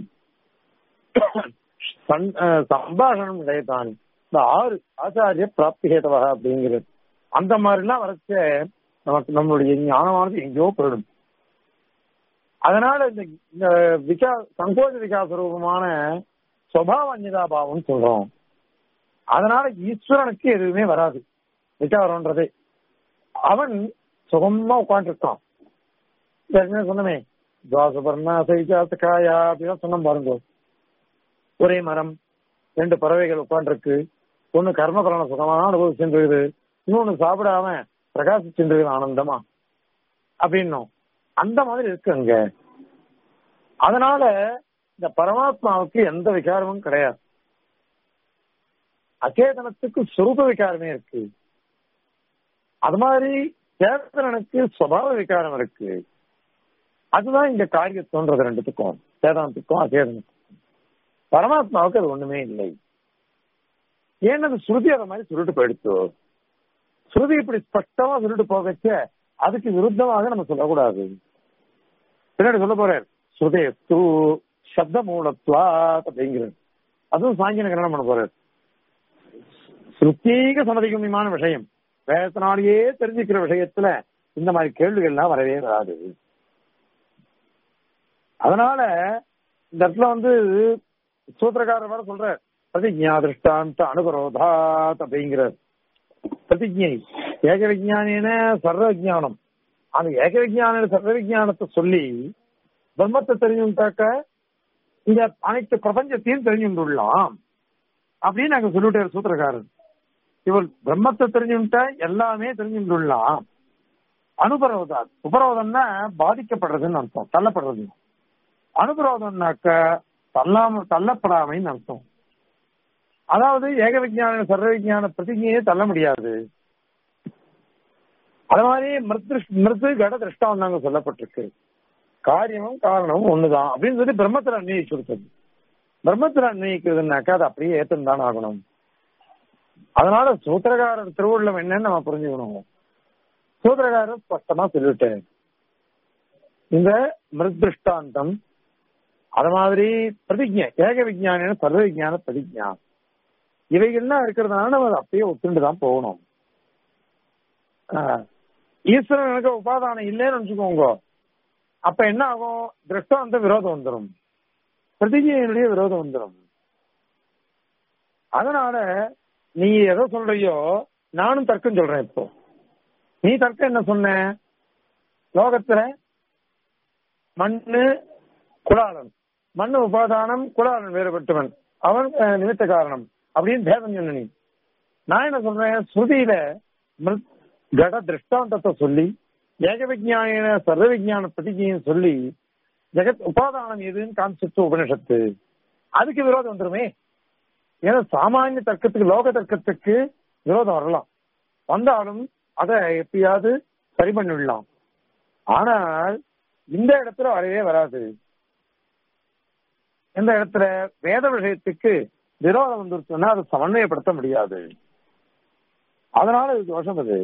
சம்பாஷணம் இடையத்தான் இந்த ஆறு ஆச்சாரிய பிராப்தி ஹேதவா அப்படிங்கிறது அந்த மாதிரிலாம் வரைச்ச நமக்கு நம்மளுடைய ஞானமானது எங்கேயோ போயிடும் அதனால இந்த விகா சங்கோஜ விகாச ரூபமான சுவாவ அந்நிதாபாவம் சொல்றோம் அதனால ஈஸ்வரனுக்கு எதுவுமே வராது விகாரம்ன்றதே அவன் சுகமா உட்காந்துருக்கான் ஏற்கனவே சொன்னமே துவாசபர்ணா சைஜாசகாயா அப்படின்னு சொன்ன பாருங்க ஒரே மரம் ரெண்டு பறவைகள் உட்காந்துருக்கு ஒண்ணு கர்ம பலன சுகமான அனுபவிச்சுருக்குது இன்னொன்னு சாப்பிடாம பிரகாசிச்சுருக்குது ஆனந்தமா அப்படின்னும் அந்த மாதிரி இருக்கு அங்க அதனால இந்த பரமாத்மாவுக்கு எந்த விகாரமும் கிடையாது அச்சேதனத்துக்கு சுரூப விகாரமே இருக்கு அது மாதிரி சேதனனுக்கு சுவாவ விகாரம் இருக்கு அதுதான் இங்க காரியத்தோன்றது ரெண்டுத்துக்கும் சேதனத்துக்கும் அச்சேதனத்துக்கும் பரமாத்மாவுக்கு அது ஒண்ணுமே இல்லை ஏன்னு அது ஸ்ருதி அதை மாதிரி சொல்லிட்டு போயிடுச்சு ஸ்ருதி இப்படி ஸ்பஷ்டமா சொல்லிட்டு போகச்ச அதுக்கு விருத்தமாக நம்ம சொல்லக்கூடாது பின்னாடி சொல்ல போறார் ஸ்ருதே தூ சப்த மூலத்வா அப்படிங்கிறது அதுவும் சாங்கின கரணம் பண்ண போறார் ஸ்ருத்தீக சமதிகமியமான விஷயம் வேதத்தினாலேயே தெரிஞ்சுக்கிற விஷயத்துல இந்த மாதிரி கேள்விகள்லாம் வரவே வராது அதனால இந்த இடத்துல வந்து சூத்திரக்காரர் வர சொல்ற பிரதிஜா திருஷ்டாந்த அனுபரோதாத் அப்படிங்கிறார் பிரதிஜை ஏக விஜானின சர்வ விஜானம் அந்த ஏக விஜான சர்வ விஜானத்தை சொல்லி பிரம்மத்தை தெரிஞ்சுட்டாக்க இந்த அனைத்து பிரபஞ்சத்தையும் தெரிஞ்சுள்ளலாம் அப்படின்னு நாங்க சொல்லிட்டாரு சூத்திரக்காரர் இவர் பிரம்மத்தை தெரிஞ்சுட்டா எல்லாமே தெரிஞ்சுள்ளலாம் அனுபரோதா உபரோதம்னா பாதிக்கப்படுறதுன்னு அர்த்தம் தள்ளப்படுறது அனுபரோதம்னாக்க தள்ளாம தள்ளப்படாமைன்னு அர்த்தம் அதாவது ஏக விஜயான சர்வ விஜயான பிரதிஜையே தள்ள முடியாது அது மாதிரி மிருத்து மிருத்து கட திருஷ்டம் நாங்க சொல்லப்பட்டிருக்கு காரியமும் காரணமும் ஒண்ணுதான் அப்படின்னு சொல்லி பிரம்மத்துல அன்வயிச்சு கொடுத்தது பிரம்மத்துல அன்வயிக்கிறதுனாக்கா அது அப்படியே ஏத்தம் தான் ஆகணும் அதனால சூத்திரகாரர் திருவுள்ளம் என்னன்னு நம்ம புரிஞ்சுக்கணும் சூத்திரகாரர் ஸ்பஷ்டமா சொல்லிட்டேன் இந்த மிருதிருஷ்டாந்தம் அது மாதிரி பிரதிஜை ஏக விஜயான சர்வ விஜயான பிரதிஜா இவைகள்லாம் இருக்கிறதுனால நம்ம அதை அப்படியே ஒத்துண்டு தான் போகணும் ஆஹ், ஈஸ்வரனுக்கு உபாதானம் இல்லைன்னு வச்சுக்கோங்க அப்ப என்ன ஆகும் திருஷ்டாந்த விரோதம் வந்துடும் பிரதிஜையினுடைய விரோதம் வந்துடும் அதனால நீ எதை சொல்றியோ நானும் தர்க்கம் சொல்றேன் இப்போ நீ தர்க்கம் என்ன சொன்ன லோகத்துல மண்ணு குலாளன் மண்ணு உபாதானம் குலாளன் வேறுபட்டவன் அவன் அஹ், நிமித்த காரணம் அப்படின்னு பேதம் சொன்ன நீ நான் என்ன சொல்றேன் ஸ்ருதியில மிருத் கட திருஷ்டாந்தத்தை சொல்லி ஏக விஜயான சர்வ விஜயான பிரதிஜையும் சொல்லி ஜெகத் உபாதானம் எதுன்னு காமிச்சிட்டு உபனிஷத்து அதுக்கு விரோதம் வந்துருமே ஏன்னா சாமானிய தர்க்கத்துக்கு லோக தர்க்கத்துக்கு விரோதம் வரலாம் வந்தாலும் அதை எப்படியாவது சரி பண்ணிடலாம் ஆனால் இந்த இடத்துல வரவே வராது இந்த இடத்துல வேத விஷயத்துக்கு விரோதம் வந்துருச்சுன்னா அதை சமன்வயப்படுத்த முடியாது அதனால இது தோஷம் அது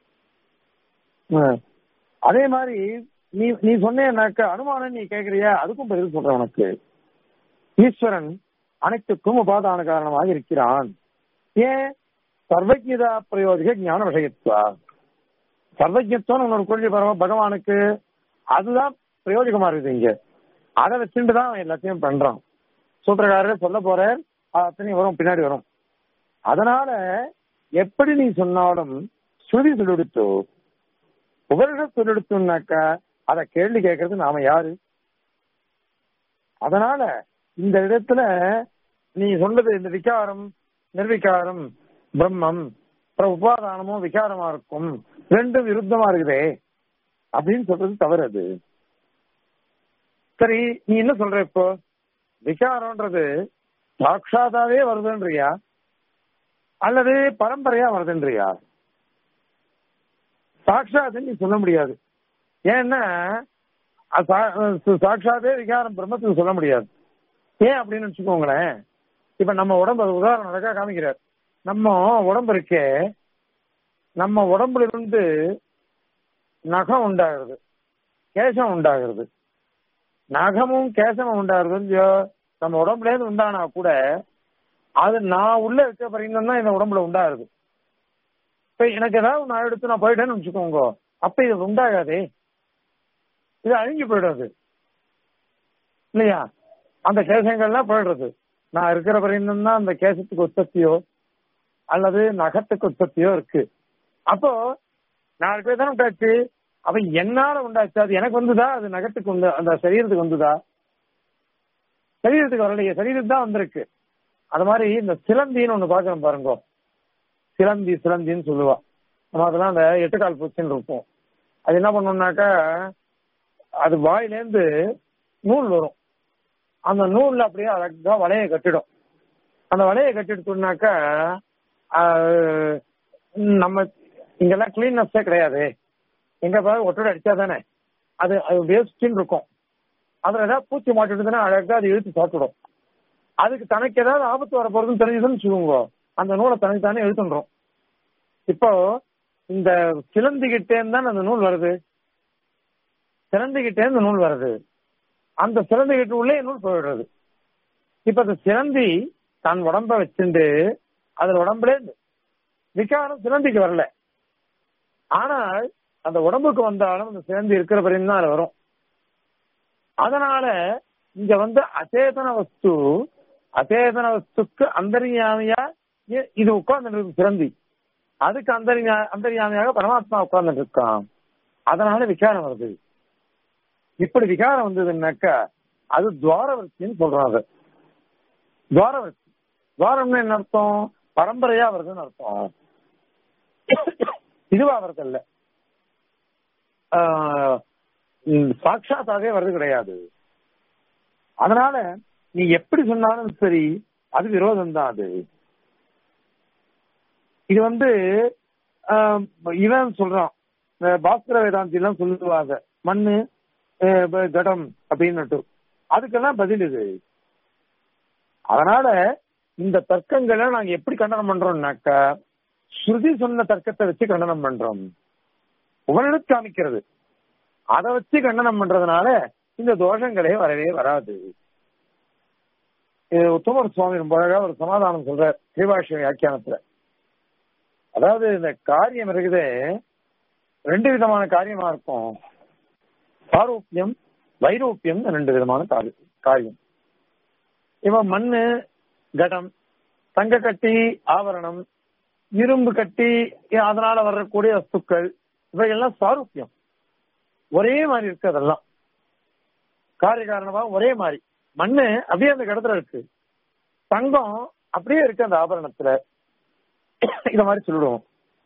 ம். அதே மாதிரி நீ நீ சொன்னேன்னாக்க அனுமானம் நீ கேக்குறியா அதுக்கும் பதில் சொல்றேன் உனக்கு ஈஸ்வரன் அனைத்துக்கும் உபாதான காரணமாக இருக்கிறான் ஏன் சர்வஜதா பிரயோஜக ஞான விஷயத்துவா சர்வஜத்துவம் ஒரு கொள்கை பரவ பகவானுக்கு அதுதான் பிரயோஜகமா இருக்குது இங்க அதை வச்சுட்டு தான் அவன் எல்லாத்தையும் பண்றான் சூத்திரக்காரர் சொல்ல போற அத்தனையும் வரும் பின்னாடி வரும் அதனால எப்படி நீ சொன்னாலும் ஸ்ருதி சொல்லிடுத்து உபரிஷத் சொல்லிடுத்துனாக்கா அதை கேள்வி கேட்கறது நாம யாரு அதனால இந்த இடத்துல நீ சொன்னது இந்த விகாரம் நிர்விகாரம் பிரம்மம் அப்புறம் உபாதானமும் விகாரமா இருக்கும் ரெண்டும் விருத்தமா இருக்குதே அப்படின்னு சொல்றது தவறு அது சரி நீ என்ன சொல்ற இப்போ விகாரம்ன்றது சாட்சாதாவே வருதுன்றியா அல்லது பரம்பரையா வருதுன்றியா சாட்சாத்துன்னு நீ சொல்ல முடியாது ஏன்னா அது சா- சாட்சாத்தே விகாரம் பிரம்மத்துக்கு சொல்ல முடியாது ஏன் அப்படின்னு வச்சுக்கோங்களேன் இப்ப நம்ம உடம்பு அது உதாரணம் அழகா காமிக்கிறார் நம்ம உடம்பு இருக்கே நம்ம உடம்புல இருந்து நகம் உண்டாகிறது கேசம் உண்டாகிறது நகமும் கேசமும் உண்டாகிறது இல்லையோ நம்ம உடம்புல இருந்து உண்டானா கூட அது நான் உள்ள இருக்க பரிங்கம் தான் இந்த உடம்புல உண்டாகுது இப்ப எனக்கு ஏதாவது நான் எடுத்து நான் போயிட்டேன்னு வச்சுக்கோங்க அப்ப இது உண்டாகாதே இது அழிஞ்சு போயிடாது இல்லையா அந்த கேசங்கள்லாம் போயிடுறது நான் இருக்கிற வரையும் தான் அந்த கேசத்துக்கு உற்பத்தியோ அல்லது நகத்துக்கு உற்பத்தியோ இருக்கு அப்போ நாலு பேர் தானே உண்டாச்சு அப்ப என்னால உண்டாச்சு அது எனக்கு வந்துதா அது நகத்துக்கு வந்து அந்த சரீரத்துக்கு வந்துதா சரீரத்துக்கு வரலையே சரீரத்துக்கு தான் வந்திருக்கு அது மாதிரி இந்த சிலந்தின்னு ஒண்ணு பாக்குறோம் பாருங்க சிலந்தி சிலந்தின்னு சொல்லுவா நம்ம அதெல்லாம் அந்த எட்டுக்கால் பூச்சின்னு இருப்போம் அது என்ன பண்ணோம்னாக்கா அது வாயிலேருந்து நூல் வரும் அந்த நூல்ல அப்படியே அழகா வலையை கட்டிடும் அந்த வலையை கட்டிடுச்சுனாக்கா ஆஹ், நம்ம இங்கெல்லாம் கிளீன்னஸே கிடையாது எங்க பாரு ஒட்டோட அடிச்சா தானே அது அது வேஸ்டின்னு இருக்கும் அதுல ஏதாவது பூச்சி மாட்டிட்டுதுன்னா அழகா அது இழுத்து சாப்பிடும் அதுக்கு தனக்கு ஏதாவது ஆபத்து வர போறதுன்னு தெரிஞ்சதுன்னு வச்சுக்கோங்க அந்த நூலை தனக்கு தானே இழுத்துன்றோம் இப்போ இந்த சிலந்திகிட்டே தான் அந்த நூல் வருது சிலந்திகிட்டே இந்த நூல் வருது அந்த சிலந்திகிட்ட உள்ளே நூல் போயிடுறது இப்ப அந்த சிலந்தி தன் உடம்ப வச்சுண்டு அதுல உடம்புல விகாரம் சிலந்திக்கு வரல ஆனால் அந்த உடம்புக்கு வந்தாலும் அந்த சிலந்தி இருக்கிற வரையும் தான் அது வரும் அதனால இங்க வந்து அச்சேதன வஸ்து அச்சேதன வஸ்துக்கு அந்தரியாமியா இ- இது உட்கார்ந்து இருக்கு சிலந்தி அதுக்கு அந்தரியா அந்தரியாமியாக பரமாத்மா உட்கார்ந்து இருக்கான் அதனால விகாரம் வருது இப்படி விகாரம் வந்ததுன்னாக்கா அது துவாரவர்த்தின்னு சொல்றாங்க துவாரவர்த்தி துவாரம்னு என்ன அர்த்தம் பரம்பரையா வருதுன்னு அர்த்தம் இதுவா வருது இல்ல சாட்சாத்தாவே வருது கிடையாது அதனால நீ எப்படி சொன்னாலும் சரி அது விரோதம் தான் அது இது வந்து ஆஹ், இவன் சொல்றான் இந்த பாஸ்கர வேதாந்தி எல்லாம் சொல்லுவாங்க மண்ணு ஆஹ், ப- கடம் அப்படின்னுட்டு அதுக்கெல்லாம் பதில் இது அதனால இந்த தர்க்கங்களை நாங்க எப்படி கண்டனம் பண்றோம்னாக்கா ஸ்ருதி சொன்ன தர்க்கத்தை வச்சு கண்டனம் பண்றோம் உபனிடத்து காமிக்கிறது அதை வச்சு கண்டனம் பண்றதுனால இந்த தோஷங்களே வரவே வராது இது உத்தமர் சுவாமி ரொம்ப அழகா ஒரு சமாதானம் சொல்ற ஸ்ரீபாஷ்ய வியாக்கியானத்துல அதாவது இந்த காரியம் இருக்குது ரெண்டு விதமான காரியமா இருக்கும் சாரூப்பியம் வைரூப்பியம் ரெண்டு விதமான காரி- காரியம் இவன் மண்ணு கடம் தங்க கட்டி ஆபரணம் இரும்பு கட்டி அதனால வரக்கூடிய வஸ்துக்கள் இவைகள்லாம் சாரூப்பியம் ஒரே மாதிரி இருக்கு அதெல்லாம் காரிய காரணமா ஒரே மாதிரி மண்ணு அப்படியே அந்த கடத்துல இருக்கு தங்கம் அப்படியே இருக்கு அந்த ஆபரணத்துல இத மாதிரி சொல்லிடுவோம்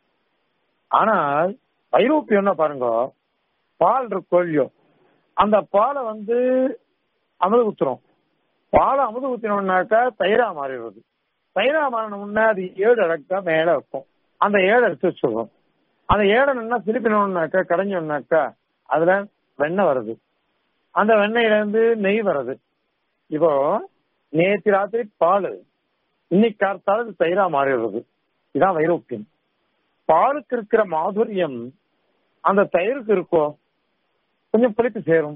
ஆனால் ஐரோப்பியம்னா பாருங்க பால் இருக்கோ இல்லையோ அந்த பாலை வந்து அமுது ஊத்துறோம் பாலை அமுது ஊத்தினோம்னாக்கா தயிரா மாறிடுறது தயிரா மாறினோம்னா அது ஏழு அடக்கா மேல வைக்கும் அந்த ஏழு எடுத்து வச்சுடுறோம் அந்த ஏழை நின்னா திருப்பினோம்னாக்கா கடைஞ்சோம்னாக்கா அதுல வெண்ணெய் வருது அந்த வெண்ணெயில இருந்து நெய் வருது இப்போ நேற்று ராத்திரி பால் இன்னைக்கு கார்த்தால அது தயிரா மாறிடுறது இதான் வைரோப்பியம் பாலுக்கு இருக்கிற மாதுரியம் அந்த தயிருக்கு இருக்கோ கொஞ்சம் புளிப்பு சேரும்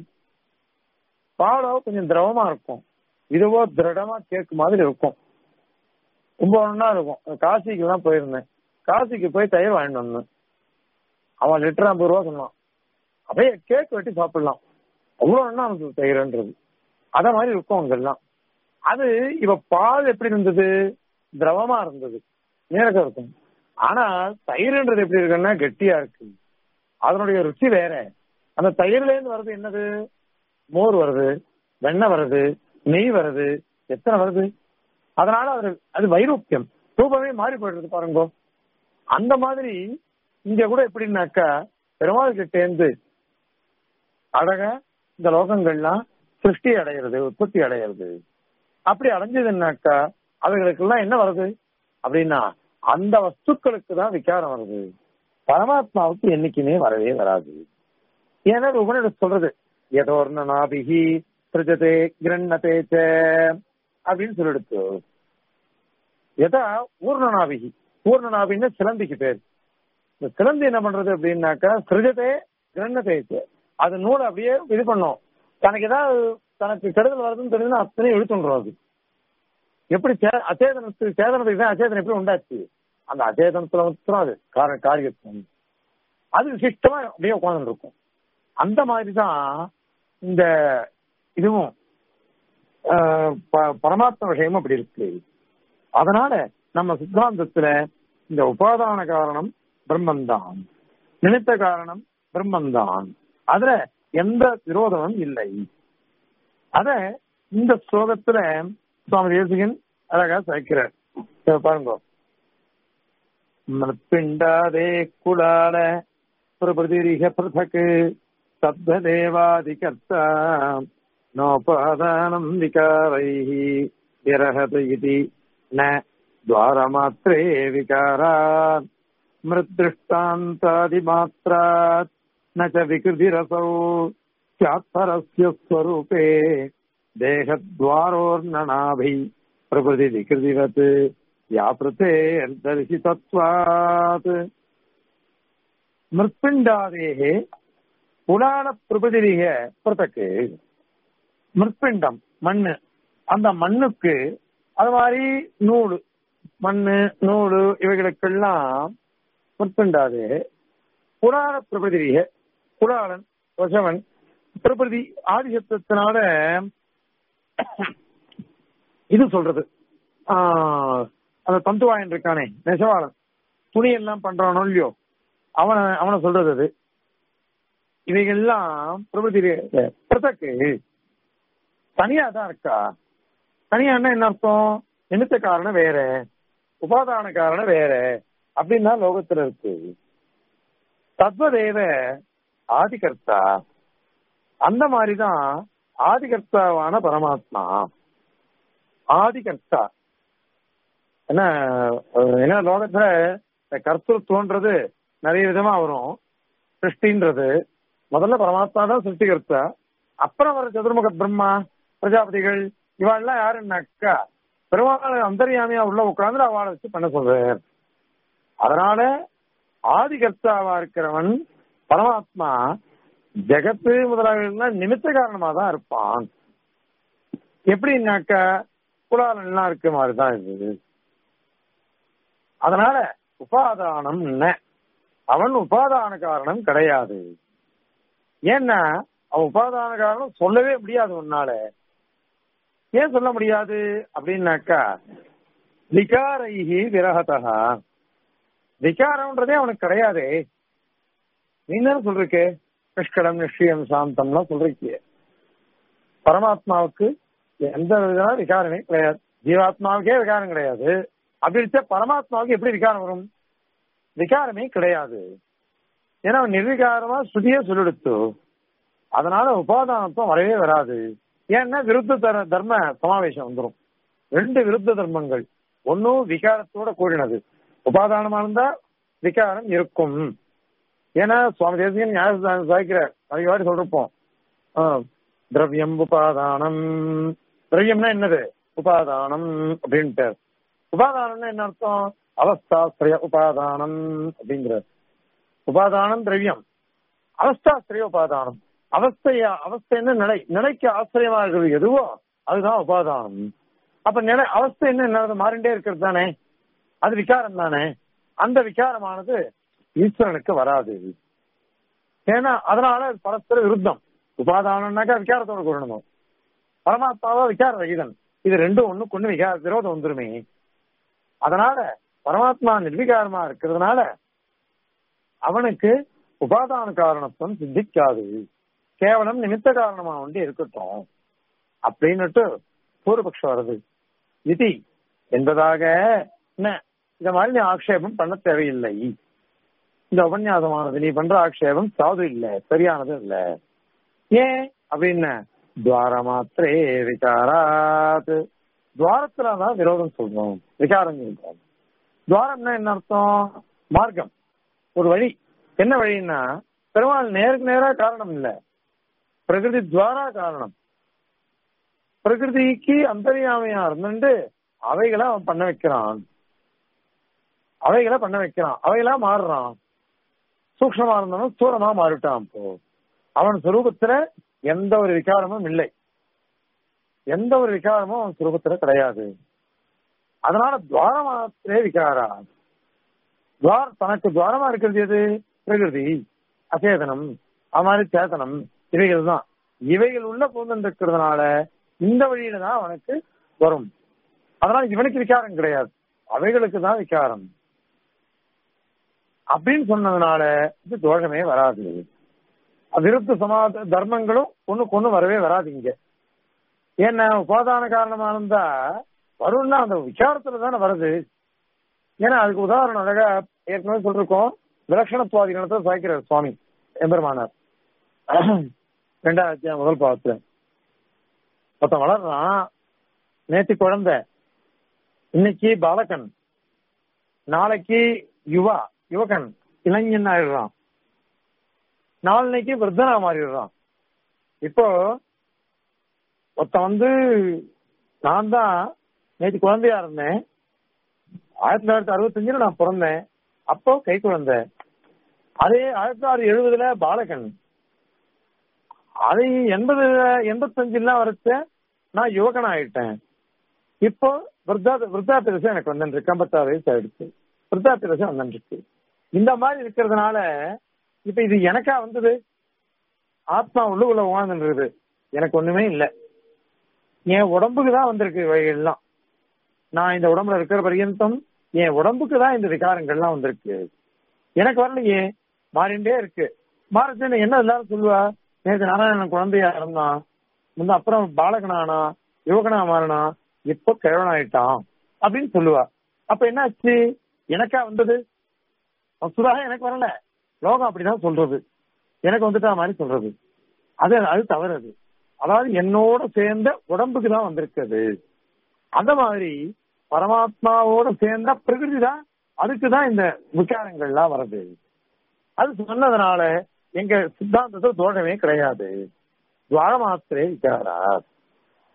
பாலோ கொஞ்சம் திரவமா இருக்கும் இதுவோ திரடமா கேக்கு மாதிரி இருக்கும் ரொம்ப ஒன்றா இருக்கும் காசிக்கு தான் போயிருந்தேன் காசிக்கு போய் தயிர் வாங்கிட்டு வந்தேன் அவன் லிட்டர் ஐம்பது ரூபா சொன்னான் அப்படியே கேக் வெட்டி சாப்பிடலாம் அவ்வளோ ஒன்றா இருந்தது தயிர்ன்றது அத மாதிரி இருக்கும் அங்கெல்லாம் அது இப்ப பால் எப்படி இருந்தது திரவமா இருந்தது நேரக இருக்கும் ஆனா தயிர்ன்றது எப்படி இருக்குன்னா கெட்டியா இருக்கு அதனுடைய ருச்சி வேற அந்த தயிர்ல இருந்து வருது என்னது மோர் வருது வெண்ணெய் வருது நெய் வருது எத்தனை வருது அதனால அது அது வைரூப்பியம் ரூபமே மாறி போயிடுறது பாருங்க அந்த மாதிரி இங்க கூட எப்படின்னாக்கா பெருமாள் கிட்ட இருந்து அழகா இந்த லோகங்கள்லாம் சிருஷ்டி அடைகிறது உற்பத்தி அடைகிறது அப்படி அடைஞ்சதுன்னாக்கா அவைகளுக்கெல்லாம் என்ன வருது அப்படின்னா அந்த வஸ்துக்களுக்கு தான் விகாரம் வருது பரமாத்மாவுக்கு என்னைக்குமே வரவே வராது ஏன்னா உபனிடம் சொல்றது எதோர்ணனாபிகி சிருஜதே கிரண்ணதே ச அப்படின்னு சொல்லிடுத்து எதா ஊர்ணனாபிகி ஊர்ணனாபின்னு சிலந்திக்கு பேர் இந்த சிலந்தி என்ன பண்றது அப்படின்னாக்கா சிருஜதே கிரண்ணதே ச அது நூலை அப்படியே இது பண்ணும் தனக்கு ஏதாவது தனக்கு கெடுதல் வருதுன்னு தெரியுதுன்னா அத்தனையும் இழுத்துன்றோம் அது எப்படி சே- அச்சேதனத்துக்கு சேதனத்துக்கு தான் அச்சேதனம் எப்படி உண்டாச்சு அந்த அச்சேதனத்துல மாத்திரம் அது கார காரியத்துவம் அது விசிஷ்டமா அப்படியே உட்கார்ந்து இருக்கும் அந்த மாதிரி தான் இந்த இதுவும் ஆஹ், ப- பரமாத்ம விஷயமும் அப்படி இருக்கு அதனால நம்ம சித்தாந்தத்துல இந்த உபாதான காரணம் பிரம்மந்தான் நினைத்த காரணம் பிரம்மந்தான் அதுல எந்த விரோதமும் இல்லை அத இந்த ஸ்லோகத்துல சுவாமி தேசிகன் அழகா சேர்க்கிறார் இத பாருங்க மற்பிண்டாதே குடால பிரபதிரிக பிரதக் சப்ததேவாதிகர்த்தா நோபாதானம் விகாரைः விரஹத இதி ந द्वारमात्रे विकारात् मृद्दृष्टान्तादिमात्रात् न च विकृतिरसौ स्यात्परस्य स्वरूपे देहद्वारोर्ननाभि प्रकृति विकृतिवत् व्यापृते दर्शितत्वात् मृत्पिण्डादेः புலான பிரபதிரிக புறத்தக்கு மிருத்பிண்டம் மண்ணு அந்த மண்ணுக்கு அது மாதிரி நூலு மண்ணு நூலு இவைகளுக்கெல்லாம் முற்பிண்டாது புராண பிரபதிரிக புலாளன் வசவன் பிரபதி ஆதிசத்தினால இது சொல்றது ஆஹ் அந்த தந்துவாயன் இருக்கானே நெசவாளன் துணி எல்லாம் பண்றானோ இல்லையோ அவனை அவனை சொல்றது அது இவைகள்லாம் பிரபதி பிரதக்கு தனியா தான் இருக்கா தனியான்னா என்ன அர்த்தம் நிமித்த காரணம் வேற உபாதான காரணம் வேற அப்படின்னா லோகத்துல இருக்கு தத்வதேவ ஆதிகர்த்தா அந்த மாதிரிதான் ஆதிகர்த்தாவான பரமாத்மா ஆதிகர்த்தா என்ன அஹ் என்ன லோகத்துல இந்த கர்த்தத்துவன்றது நிறைய விதமா வரும் சிருஷ்டின்றது முதல்ல பரமாத்மா தான் சிருஷ்டிகர்த்தா அப்புறம் வர சதுர்முக பிரம்மா பிரஜாபதிகள் இவாள்லாம் யாருன்னாக்கா பெருமாள் அந்தரியாமையா உள்ள உட்கார்ந்து அவளை வச்சு பண்ண சொல்றார் அதனால ஆதிகர்த்தாவா இருக்கிறவன் பரமாத்மா ஜெகத்து முதலாக நிமித்த காரணமா தான் இருப்பான் எப்படின்னாக்க குலாலெல்லாம் இருக்க மாதிரிதான் இது அதனால உபாதானம் என்ன அவன் உபாதான காரணம் கிடையாது ஏன்னா அவன் உபாதான காரணம் சொல்லவே முடியாது உன்னால ஏன் சொல்ல முடியாது அப்படின்னாக்கா விகாரைஹி விரகதா விகாரம்ன்றதே அவனுக்கு கிடையாதே நீ தானே சொல்றீங்க நிஷ்கடம் நிஷ்யம் சாந்தம்லாம் சொல்றீங்க பரமாத்மாவுக்கு எந்த விதமான விகாரமே கிடையாது ஜீவாத்மாவுக்கே விகாரம் கிடையாது அப்படி இருக்க பரமாத்மாவுக்கு எப்படி விகாரம் வரும் விகாரமே கிடையாது ஏன்னா அவன் நிர்விகாரமா ஸ்ருதியே சொல்லிடுத்து அதனால உபாதானத்துவம் வரவே வராது ஏன்னா விருத்த தர தர்ம சமாவேசம் வந்துடும் ரெண்டு விருத்த தர்மங்கள் ஒன்னும் விகாரத்தோட கூடினது உபாதானமா இருந்தா விகாரம் இருக்கும் ஏன்னா சுவாமி தேசியன் நியாய சாய்க்கிறார் நிறைய வாட்டி சொல்லிருப்போம் திரவியம் உபாதானம் திரவியம்னா என்னது உபாதானம் அப்படின்ட்டு உபாதானம்னா என்ன அர்த்தம் அவஸ்தாஸ்திரய உபாதானம் அப்படிங்கிற உபாதானம் திரவியம் அவஸ்தாஸ்திரய உபாதானம் அவஸ்தையா அவஸ்தை நிலை நிலைக்கு ஆசிரியமா இருக்கிறது எதுவோ அதுதான் உபாதானம் அப்ப நிலை அவஸ்தை என்ன என்ன மாறிண்டே இருக்கிறது தானே அது விகாரம் தானே அந்த விகாரமானது ஈஸ்வரனுக்கு வராது ஏன்னா அதனால பரஸ்பர விருத்தம் உபாதானம்னாக்கா விகாரத்தோட கூடணும் பரமாத்மாவா விகார ரகிதன் இது ரெண்டும் ஒண்ணு கொண்டு விகார விரோதம் வந்துருமே அதனால பரமாத்மா நிர்விகாரமா இருக்கிறதுனால அவனுக்கு உபாதான காரணத்துவம் சித்திக்காது கேவலம் நிமித்த காரணமா வந்து இருக்கட்டும் அப்படின்னுட்டு பூர்வபக்ஷம் வருது விதி என்பதாக என்ன இந்த மாதிரி நீ ஆக்ஷேபம் பண்ண தேவையில்லை இந்த உபன்யாசமானது நீ பண்ற ஆக்ஷேபம் சாது இல்ல சரியானது இல்ல ஏன் அப்படின்னு துவார மாத்திரே விகாராத் துவாரத்துலதான் விரோதம் சொல்றோம் விகாரம் சொல்றோம் துவாரம்னா என்ன அர்த்தம் மார்க்கம் ஒரு வழி என்ன வழின்னா பெருமாள் நேருக்கு நேரா காரணம் இல்ல பிரகிருதி துவாரா காரணம் பிரகிருதிக்கு அந்தரியாமையா இருந்துட்டு அவைகளை அவன் பண்ண வைக்கிறான் அவைகளை பண்ண வைக்கிறான் அவைகளா மாறுறான் சூக்ஷமா இருந்தவன் ஸ்தூலமா மாறிட்டான் இப்போ அவன் சுரூபத்துல எந்த ஒரு விகாரமும் இல்லை எந்த ஒரு விகாரமும் அவன் சுரூபத்துல கிடையாது அதனால துவாரமாத்திரே விகாரா துவார் தனக்கு துவாரமா இருக்கிறது எது பிரகிருதி அச்சேதனம் அது மாதிரி சேதனம் இவைகள் தான் இவைகள் உள்ள பூந்தன் இருக்கிறதுனால இந்த வழியில தான் அவனுக்கு வரும் அதனால இவனுக்கு விகாரம் கிடையாது அவைகளுக்கு தான் விகாரம் அப்படின்னு சொன்னதுனால இது தோஷமே வராது விருத்த சமாத தர்மங்களும் ஒண்ணுக்கு ஒண்ணு வரவே வராது இங்க ஏன்னா உபாதான காரணமா இருந்தா வரும்னா அந்த விசாரத்துல தானே வருது ஏன்னா அதுக்கு உதாரணம் அழகா ஏற்கனவே சொல்லிருக்கோம் விலட்சணத்துவாதி கணத்தை சாய்க்கிறார் சுவாமி எம்பெருமானார் ரெண்டாயிரத்தி முதல் பாவத்துல ஒருத்தன் வளர்றான் நேத்து குழந்தை இன்னைக்கு பாலகன் நாளைக்கு யுவா யுவகன் இளைஞன் ஆயிடுறான் நாளைக்கு விருத்தனா மாறிடுறான் இப்போ ஒருத்தன் வந்து நான் தான் நேற்று குழந்தையா இருந்தேன் ஆயிரத்தி தொள்ளாயிரத்தி அறுபத்தஞ்சுல நான் பிறந்தேன் அப்போ கை குழந்தை அதே ஆயிரத்தி தொள்ளாயிரத்தி எழுபதுல பாலகன் அதை எண்பது எண்பத்தஞ்சுலாம் வரைச்ச நான் யுவகன் ஆயிட்டேன் இப்போ விருத்தா விருத்தாத்த விஷயம் எனக்கு வந்துருக்கு ஐம்பத்தாறு வயசு ஆயிடுச்சு விருத்தாத்த விஷயம் வந்துருக்கு இந்த மாதிரி இருக்கிறதுனால இப்ப இது எனக்கா வந்தது ஆத்மா உள்ளுக்குள்ள உணர்ந்துருது எனக்கு ஒண்ணுமே இல்லை என் உடம்புக்கு தான் வந்திருக்கு இவைகள்லாம் நான் இந்த உடம்புல இருக்கிற பர்யந்தம் என் உடம்புக்கு தான் இந்த விகாரங்கள்லாம் வந்திருக்கு எனக்கு வரலையே மாறிண்டே இருக்கு மாறச்சு என்ன எல்லாரும் சொல்லுவா நேற்று நாராயணன் குழந்தையா இருந்தான் முந்த அப்புறம் பாலகனானா யுவகனா மாறினா இப்போ கிழவனாயிட்டான் அப்படின்னு சொல்லுவா அப்ப என்ன ஆச்சு எனக்கா வந்தது சுதாக எனக்கு வரல லோகம் அப்படிதான் சொல்றது எனக்கு வந்துட்டா மாதிரி சொல்றது அது அது தவறு அது அதாவது என்னோட சேர்ந்த உடம்புக்கு தான் வந்திருக்குது அந்த மாதிரி பரமாத்மாவோட சேர்ந்த பிரகிருதி தான் அதுக்கு தான் இந்த விகாரங்கள்லாம் வருது அது சொன்னதுனால எங்க சித்தாந்தத்தில் தோஷமே கிடையாது துவாரமாத்திரே விகாரா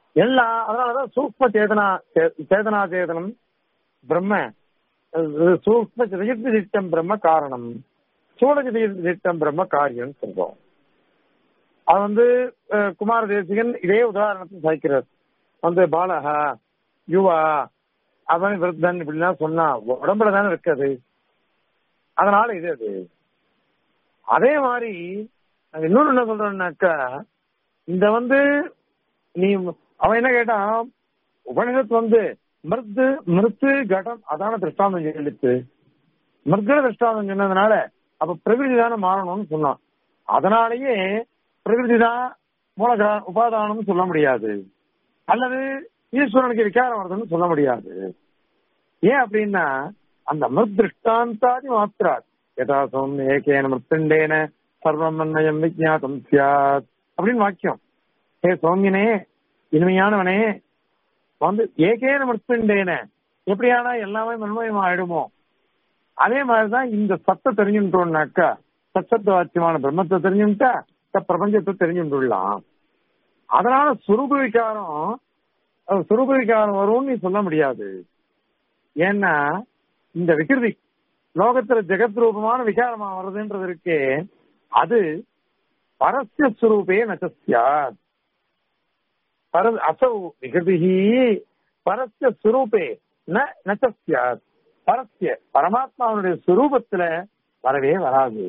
எல்லா அதனாலதான் சூக்ம சேதனா சே- சேதனா சேதனம் பிரம்ம அஹ் சூக்ம ஜெகத் திட்டம் பிரம்ம காரணம் சூழ திட்டம் பிரம்ம காரியம் சொல்றோம் அது வந்து அஹ், குமார தேசிகன் இதே உதாரணத்தை சாய்க்கிறார் வந்து பாலகா யுவா அவன் விருத்தன் இப்படிலாம் சொன்னா உடம்புல தானே இருக்குது அதனால இது அது அதே மாதிரி நாங்க இன்னொன்னு என்ன சொல்றோம்னாக்கா இந்த வந்து நீ அவன் என்ன கேட்டான் உபனிஷத்து வந்து மிருத்து மிருத்து கடம் அதான திருஷ்டாந்தம் சொல்லிச்சு மிருகட திருஷ்டாந்தம் சொன்னதுனால அப்ப பிரகிருதி தானே மாறணும்னு சொன்னான் அதனாலேயே பிரகிருதி தான் மூல உபாதானம்னு சொல்ல முடியாது அல்லது ஈஸ்வரனுக்கு விகாரம் வருதுன்னு சொல்ல முடியாது ஏன் அப்படின்னா அந்த மிருத் திருஷ்டாந்தாதி மாத்திராத் யதாசம் ஏகேன மிருத்துண்டேன சர்வம் மன்னயம் விஜாதம் சியாத் அப்படின்னு வாக்கியம் ஹே சௌமியனே இனிமையானவனே வந்து ஏகேன மிருத்துண்டேன எப்படியானா எல்லாமே மண்மயம் ஆயிடுமோ அதே மாதிரிதான் இந்த சத்தை தெரிஞ்சுட்டோம்னாக்கா சச்சத்த வாக்கியமான பிரம்மத்தை தெரிஞ்சுட்டா இந்த பிரபஞ்சத்தை தெரிஞ்சுட்டுலாம் அதனால சுரூப விகாரம் அது சுரூப விகாரம் வரும்னு நீ சொல்ல முடியாது ஏன்னா இந்த விகிருதி லோகத்துல ஜெகத் ரூபமான விகாரமா வருதுன்றது இருக்கே அது பரஸ்ய சுரூபே நச்சஸ்யாத் பர அசௌ விகிருதி பரஸ்ய சுரூபே ந நச்சஸ்யாத் பரஸ்ய பரமாத்மாவுடைய சுரூபத்துல வரவே வராது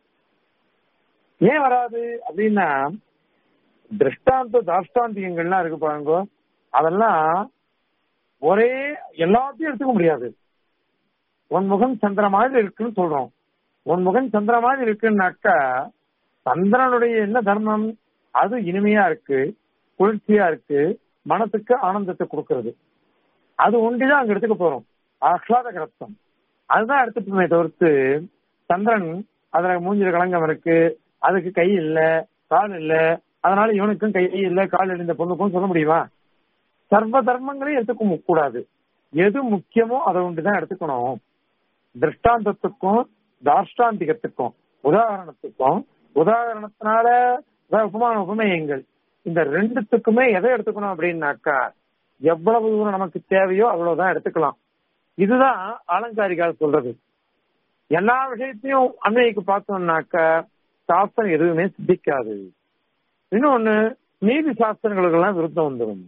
ஏன் வராது அப்படின்னா திருஷ்டாந்த தாஷ்டாந்திகங்கள்லாம் இருக்கு பாருங்க அதெல்லாம் ஒரே எல்லாத்தையும் எடுத்துக்க முடியாது உன் முகம் சந்திர மாதிரி இருக்குன்னு சொல்றோம் உன் முகம் சந்திர மாதிரி இருக்குன்னாக்கா சந்திரனுடைய என்ன தர்மம் அது இனிமையா இருக்கு குளிர்ச்சியா இருக்கு மனசுக்கு ஆனந்தத்தை கொடுக்கறது அது ஒன்றிதான் அங்க எடுத்துக்க போறோம் ஆஹ்லாத கரத்தம் அதுதான் எடுத்துப்போமே தவிர்த்து சந்திரன் அதுல மூஞ்சில களங்கம் இருக்கு அதுக்கு கை இல்ல கால் இல்ல அதனால இவனுக்கும் கை இல்ல கால் இல்ல இந்த பொண்ணுக்கும் சொல்ல முடியுமா சர்வ தர்மங்களையும் எடுத்துக்க கூடாது எது முக்கியமோ அதை ஒன்றுதான் எடுத்துக்கணும் திருஷ்டாந்தத்துக்கும் தாஷ்டாந்திகத்துக்கும் உதாரணத்துக்கும் உதாரணத்தினால அதாவது உபமான உபமேயங்கள் இந்த ரெண்டுத்துக்குமே எதை எடுத்துக்கணும் அப்படின்னாக்கா எவ்வளவு தூரம் நமக்கு தேவையோ அவ்வளவுதான் எடுத்துக்கலாம் இதுதான் அலங்காரிகால் சொல்றது எல்லா விஷயத்தையும் அன்னைக்கு பார்த்தோம்னாக்கா சாஸ்திரம் எதுவுமே சித்திக்காது இன்னொன்னு நீதி சாஸ்திரங்களுக்கெல்லாம் விருத்தம் வந்துடும்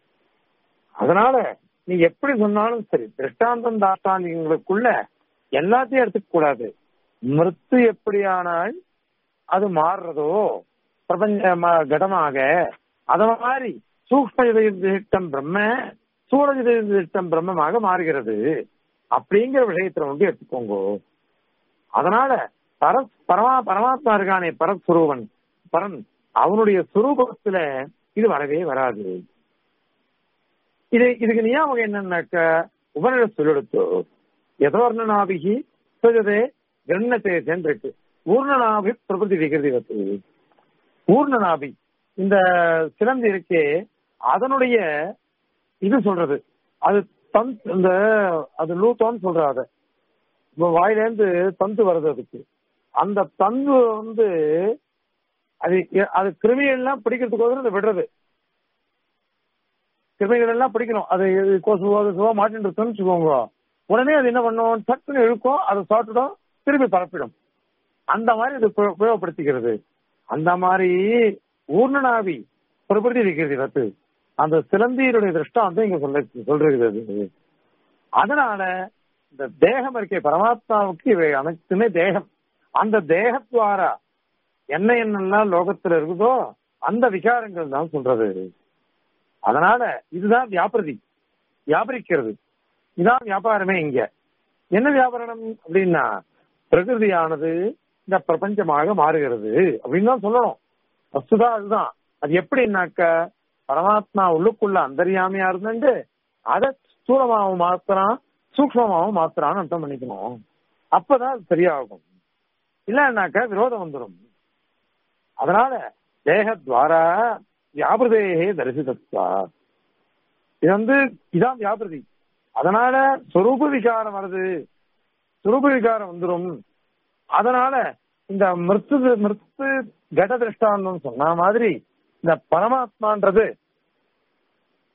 அதனால நீ எப்படி சொன்னாலும் சரி திருஷ்டாந்தம் தாஷ்டாந்திகளுக்குள்ள எல்லாத்தையும் எடுத்துக்க கூடாது மிருத்து எப்படியானால் அது மாறுறதோ பிரபஞ்ச ம- கடமாக அத மாதிரி சூக்ம திட்டம் பிரம்ம சூழல் திட்டம் பிரம்மமாக மாறுகிறது அப்படிங்கிற விஷயத்துல வந்து எடுத்துக்கோங்க அதனால பர பரமா பரமாத்மா இருக்கானே பரஸ்வரூபன் பரன் அவனுடைய சுரூபத்துல இது வரவே வராது இது இதுக்கு நியாமகம் என்னன்னாக்க உபநிட சொல்லெடுத்து யதோர்ணனாபிகி சுஜதே கிரண்ணத்தேசன் இருக்கு ஊர்ணனாபி பிரபதி விகிருதி வத்து ஊர்ணனாபி இந்த சிலந்தி இருக்கே அதனுடைய இது சொல்றது அது தன் இந்த அது லூத்தோன்னு சொல்ற அத இப்ப வாயிலேருந்து தந்து வருது அதுக்கு அந்த தந்து வந்து அது அது கிருமிகள்லாம் பிடிக்கிறதுக்கோசரம் அதை விடுறது கிருமிகள் எல்லாம் பிடிக்கணும் அது இது கொசுவோ கொசுவோ மாட்டின்னு இருக்குன்னு வச்சுக்கோங்க உடனே அது என்ன பண்ணும் சட்டுன்னு இழுக்கும் அதை சாப்பிட்டுடும் திருப்பி பரப்பிடும் அந்த மாதிரி இது உப- உபயோகப்படுத்திக்கிறது அந்த மாதிரி ஊர்ணனாவி பிரபதி இருக்கிறது ரத்து அந்த சிலந்தியினுடைய திருஷ்டாந்தம் இங்க சொல்ல சொல்றது அதனால இந்த தேகம் இருக்கே பரமாத்மாவுக்கு இவை அனைத்துமே தேகம் அந்த தேகத்வாரா என்ன என்னெல்லாம் லோகத்துல இருக்குதோ அந்த விகாரங்கள் தான் சொல்றது அதனால இதுதான் வியாபிரதி வியாபரிக்கிறது இதான் வியாபாரமே இங்க என்ன வியாபாரம் அப்படின்னா பிரகிருதியானது இந்த பிரபஞ்சமாக மாறுகிறது அப்படின்னு தான் சொல்லணும் வஸ்துதா அதுதான் அது எப்படின்னாக்க பரமாத்மா உள்ளுக்குள்ள அந்தரியாமையா இருந்துட்டு அதை ஸ்தூலமாவும் மாத்திரான் சூக்மமாவும் மாத்திரான்னு அர்த்தம் பண்ணிக்கணும் அப்பதான் அது சரியாகும் இல்லைன்னாக்க விரோதம் வந்துடும் அதனால தேகத்வாரா வியாபிரதேகே தரிசிதத்வா இது வந்து இதான் வியாபிரதி அதனால சொரூப விகாரம் வருது சுரூப விகாரம் வந்துடும் அதனால இந்த மிருத்து மிருத்து கட திருஷ்டாந்தம் சொன்ன மாதிரி இந்த பரமாத்மான்றது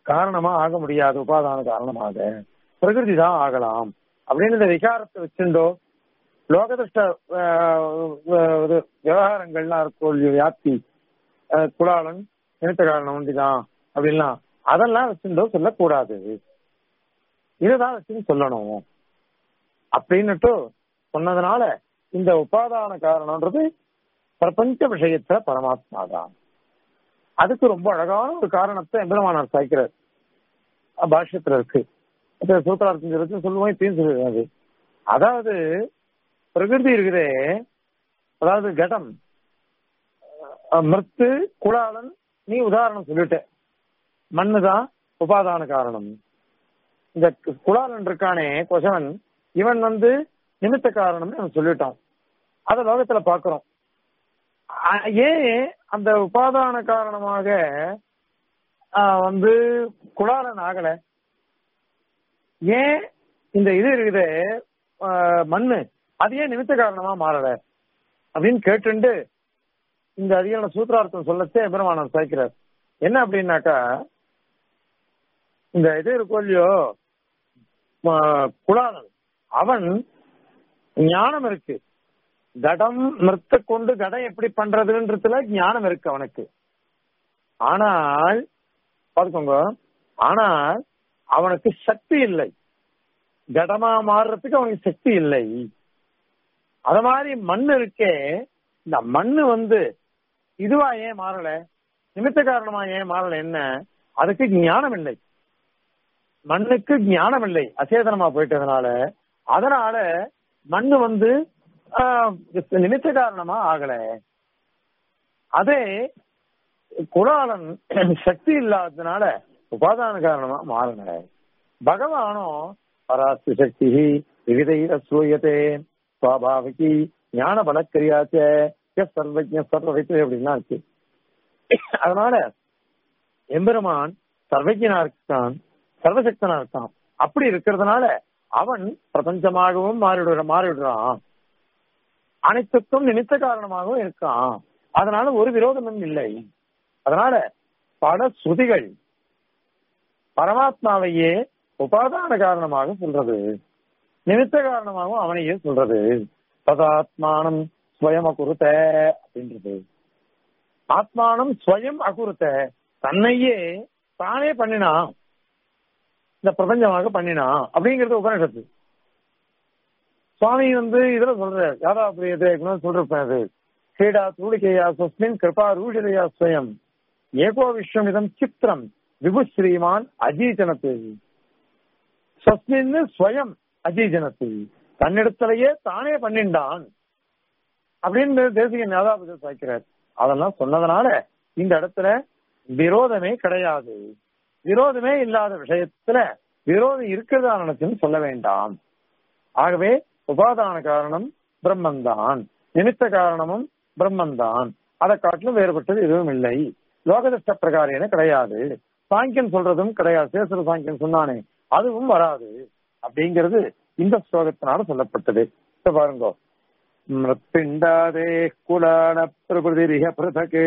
காரணமா ஆக முடியாது உபாதான காரணமாக பிரகிருதி தான் ஆகலாம் அப்படின்னு இந்த விகாரத்தை வச்சுண்டோ லோகதிஷ்ட இது விவகாரங்கள்லாம் இருக்கும் இல்லையோ, வியாப்தி அஹ், குலாலன் நிமித்த காரணம் ஒன்றிதான் அப்படின்லாம் அதெல்லாம் வச்சுட்டோ சொல்லக்கூடாது இதுதான் வச்சுன்னு சொல்லணும் அப்படின்னுட்டு சொன்னதுனால இந்த உபாதான காரணம்ன்றது பிரபஞ்ச விஷயத்துல பரமாத்மா தான் அதுக்கு ரொம்ப அழகான ஒரு காரணத்தை எம்பெருமானார் சாய்க்கிறார் அஹ் பாஷ்யத்துல இருக்கு அப்ப சூத்திரார்த்தம் சொல்லிட்டு சொல்லுவோம் இப்பயும் சொல்லுவாரு அதாவது பிரகிருதி இருக்குதே அதாவது கடம் அஹ் மிருத்து குலாலன் நீ உதாரணம் சொல்லிட்ட மண்ணு தான் உபாதான காரணம் இந்த குலாலன் இருக்கானே கொசவன் இவன் வந்து நிமித்த காரணம்னு நம்ம சொல்லிட்டோம் அத லோகத்துல பாக்குறோம் அ- ஏன் அந்த உபாதான காரணமாக ஆஹ், வந்து குலாலன் ஆகல ஏன் இந்த இது இருக்குதே ஆஹ், மண்ணு அது ஏன் நிமித்த காரணமா மாறல அப்படின்னு கேட்டுண்டு இந்த அதிகார சூத்திரார்த்தம் சொல்லச்சே பெருமானார் சாய்க்கிறார் என்ன அப்படின்னாக்கா இந்த இது இருக்கோ இல்லையோ ஆஹ், குலாலன் அவன் ஞானம் இருக்கு கடம் நிறுத்த கொண்டு கடம் எப்படி பண்றதுன்றதுல ஞானம் இருக்கு அவனுக்கு ஆனால் பாத்துக்கோங்க ஆனால் அவனுக்கு சக்தி இல்லை கடமா மாறுறதுக்கு அவனுக்கு சக்தி இல்லை அத மாதிரி மண் இருக்கே இந்த மண்ணு வந்து இதுவா ஏன் மாறல நிமித்த காரணமா ஏன் மாறல என்ன அதுக்கு ஞானம் இல்லை மண்ணுக்கு ஞானம் இல்லை அச்சேதனமா போயிட்டதுனால அதனால மண்ணு வந்து ஆஹ், நிமித்த காரணமா ஆகல அதே குலாலன் சக்தி இல்லாததுனால உபாதான காரணமா மாறின பகவானும் பராஸ்து சக்தி விவிதை அசூயத்தே சுவாபாவிகி ஞான பலக்கிரியாச்ச எஸ் சர்வஜ சர்வவித்து அப்படின்னா இருக்கு அதனால எம்பெருமான் சர்வஜனா இருக்கான் சர்வசக்தனா இருக்கான் அப்படி இருக்கிறதுனால அவன் பிரபஞ்சமாகவும் மாறிவிடுற மாறிவிடுறான் அனைத்துக்கும் நிமித்த காரணமாகவும் இருக்கான் அதனால ஒரு விரோதமும் இல்லை அதனால பல ஸ்ருதிகள் பரமாத்மாவையே உபாதான காரணமாக சொல்றது நிமித்த காரணமாகவும் அவனையே சொல்றது ததாத்மானம் ஸ்வயம் அகுருத்த அப்படின்றது ஆத்மானம் ஸ்வயம் அகுருத்த தன்னையே தானே பண்ணினான் இந்த பிரபஞ்சமாக பண்ணினான் அப்படிங்கிறது உபனிஷத்து சுவாமி வந்து இதுல சொல்ற யாரா பிரியதே சொல்றப்ப அது கிரீடா தூளிகையா சுஸ்மின் கிருபா ரூஷிதையா ஸ்வயம் ஏகோ விஸ்வம் இதம் சித்திரம் விபு ஸ்ரீமான் அஜீஜனத்து ஸ்வஸ்மின் ஸ்வயம் அஜீஜனத்து தன்னிடத்திலேயே தானே பண்ணிண்டான் அப்படின்னு தேசிக ஞாதாபதி சாய்க்கிறார் அதெல்லாம் சொன்னதுனால இந்த இடத்துல விரோதமே கிடையாது விரோதமே இல்லாத விஷயத்துல விரோதம் இருக்கிறதா நினைச்சுன்னு சொல்ல வேண்டாம் ஆகவே உபாதான காரணம் பிரம்மந்தான் நிமித்த காரணமும் பிரம்மந்தான் அதை காட்டிலும் வேறுபட்டது எதுவும் இல்லை லோகதஷ்ட பிரகாரேன கிடையாது சாங்கியன் சொல்றதும் கிடையாது சேசுர சாங்கியன் சொன்னானே அதுவும் வராது அப்படிங்கிறது இந்த ஸ்லோகத்தினால சொல்லப்பட்டது இப்ப பாருங்க மிருத்பிண்டாதே குலான பிரபுதிரிக பிரதக்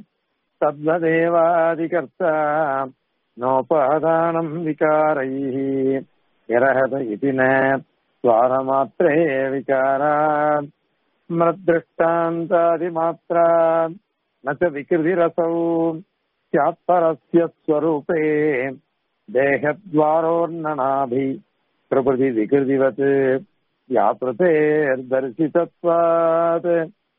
தத்வதேவாதிகர்த்தா நோபாதானம் விகாரை இரஹத இதி ந द्वारमात्रे विकारा मृदृष्टान्तादिमात्रा न च विकृतिरसौ स्यात्परस्य स्वरूपे देहद्वारोर्ननाभि प्रभृति विकृतिवत् व्यापृतेर्दर्शितत्वात्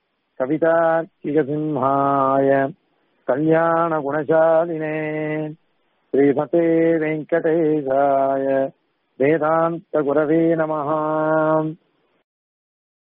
कवितार्किकसिंहाय कल्याणगुणशालिने श्रीमते वेङ्कटेशाय वेदान्तगुरवे नमः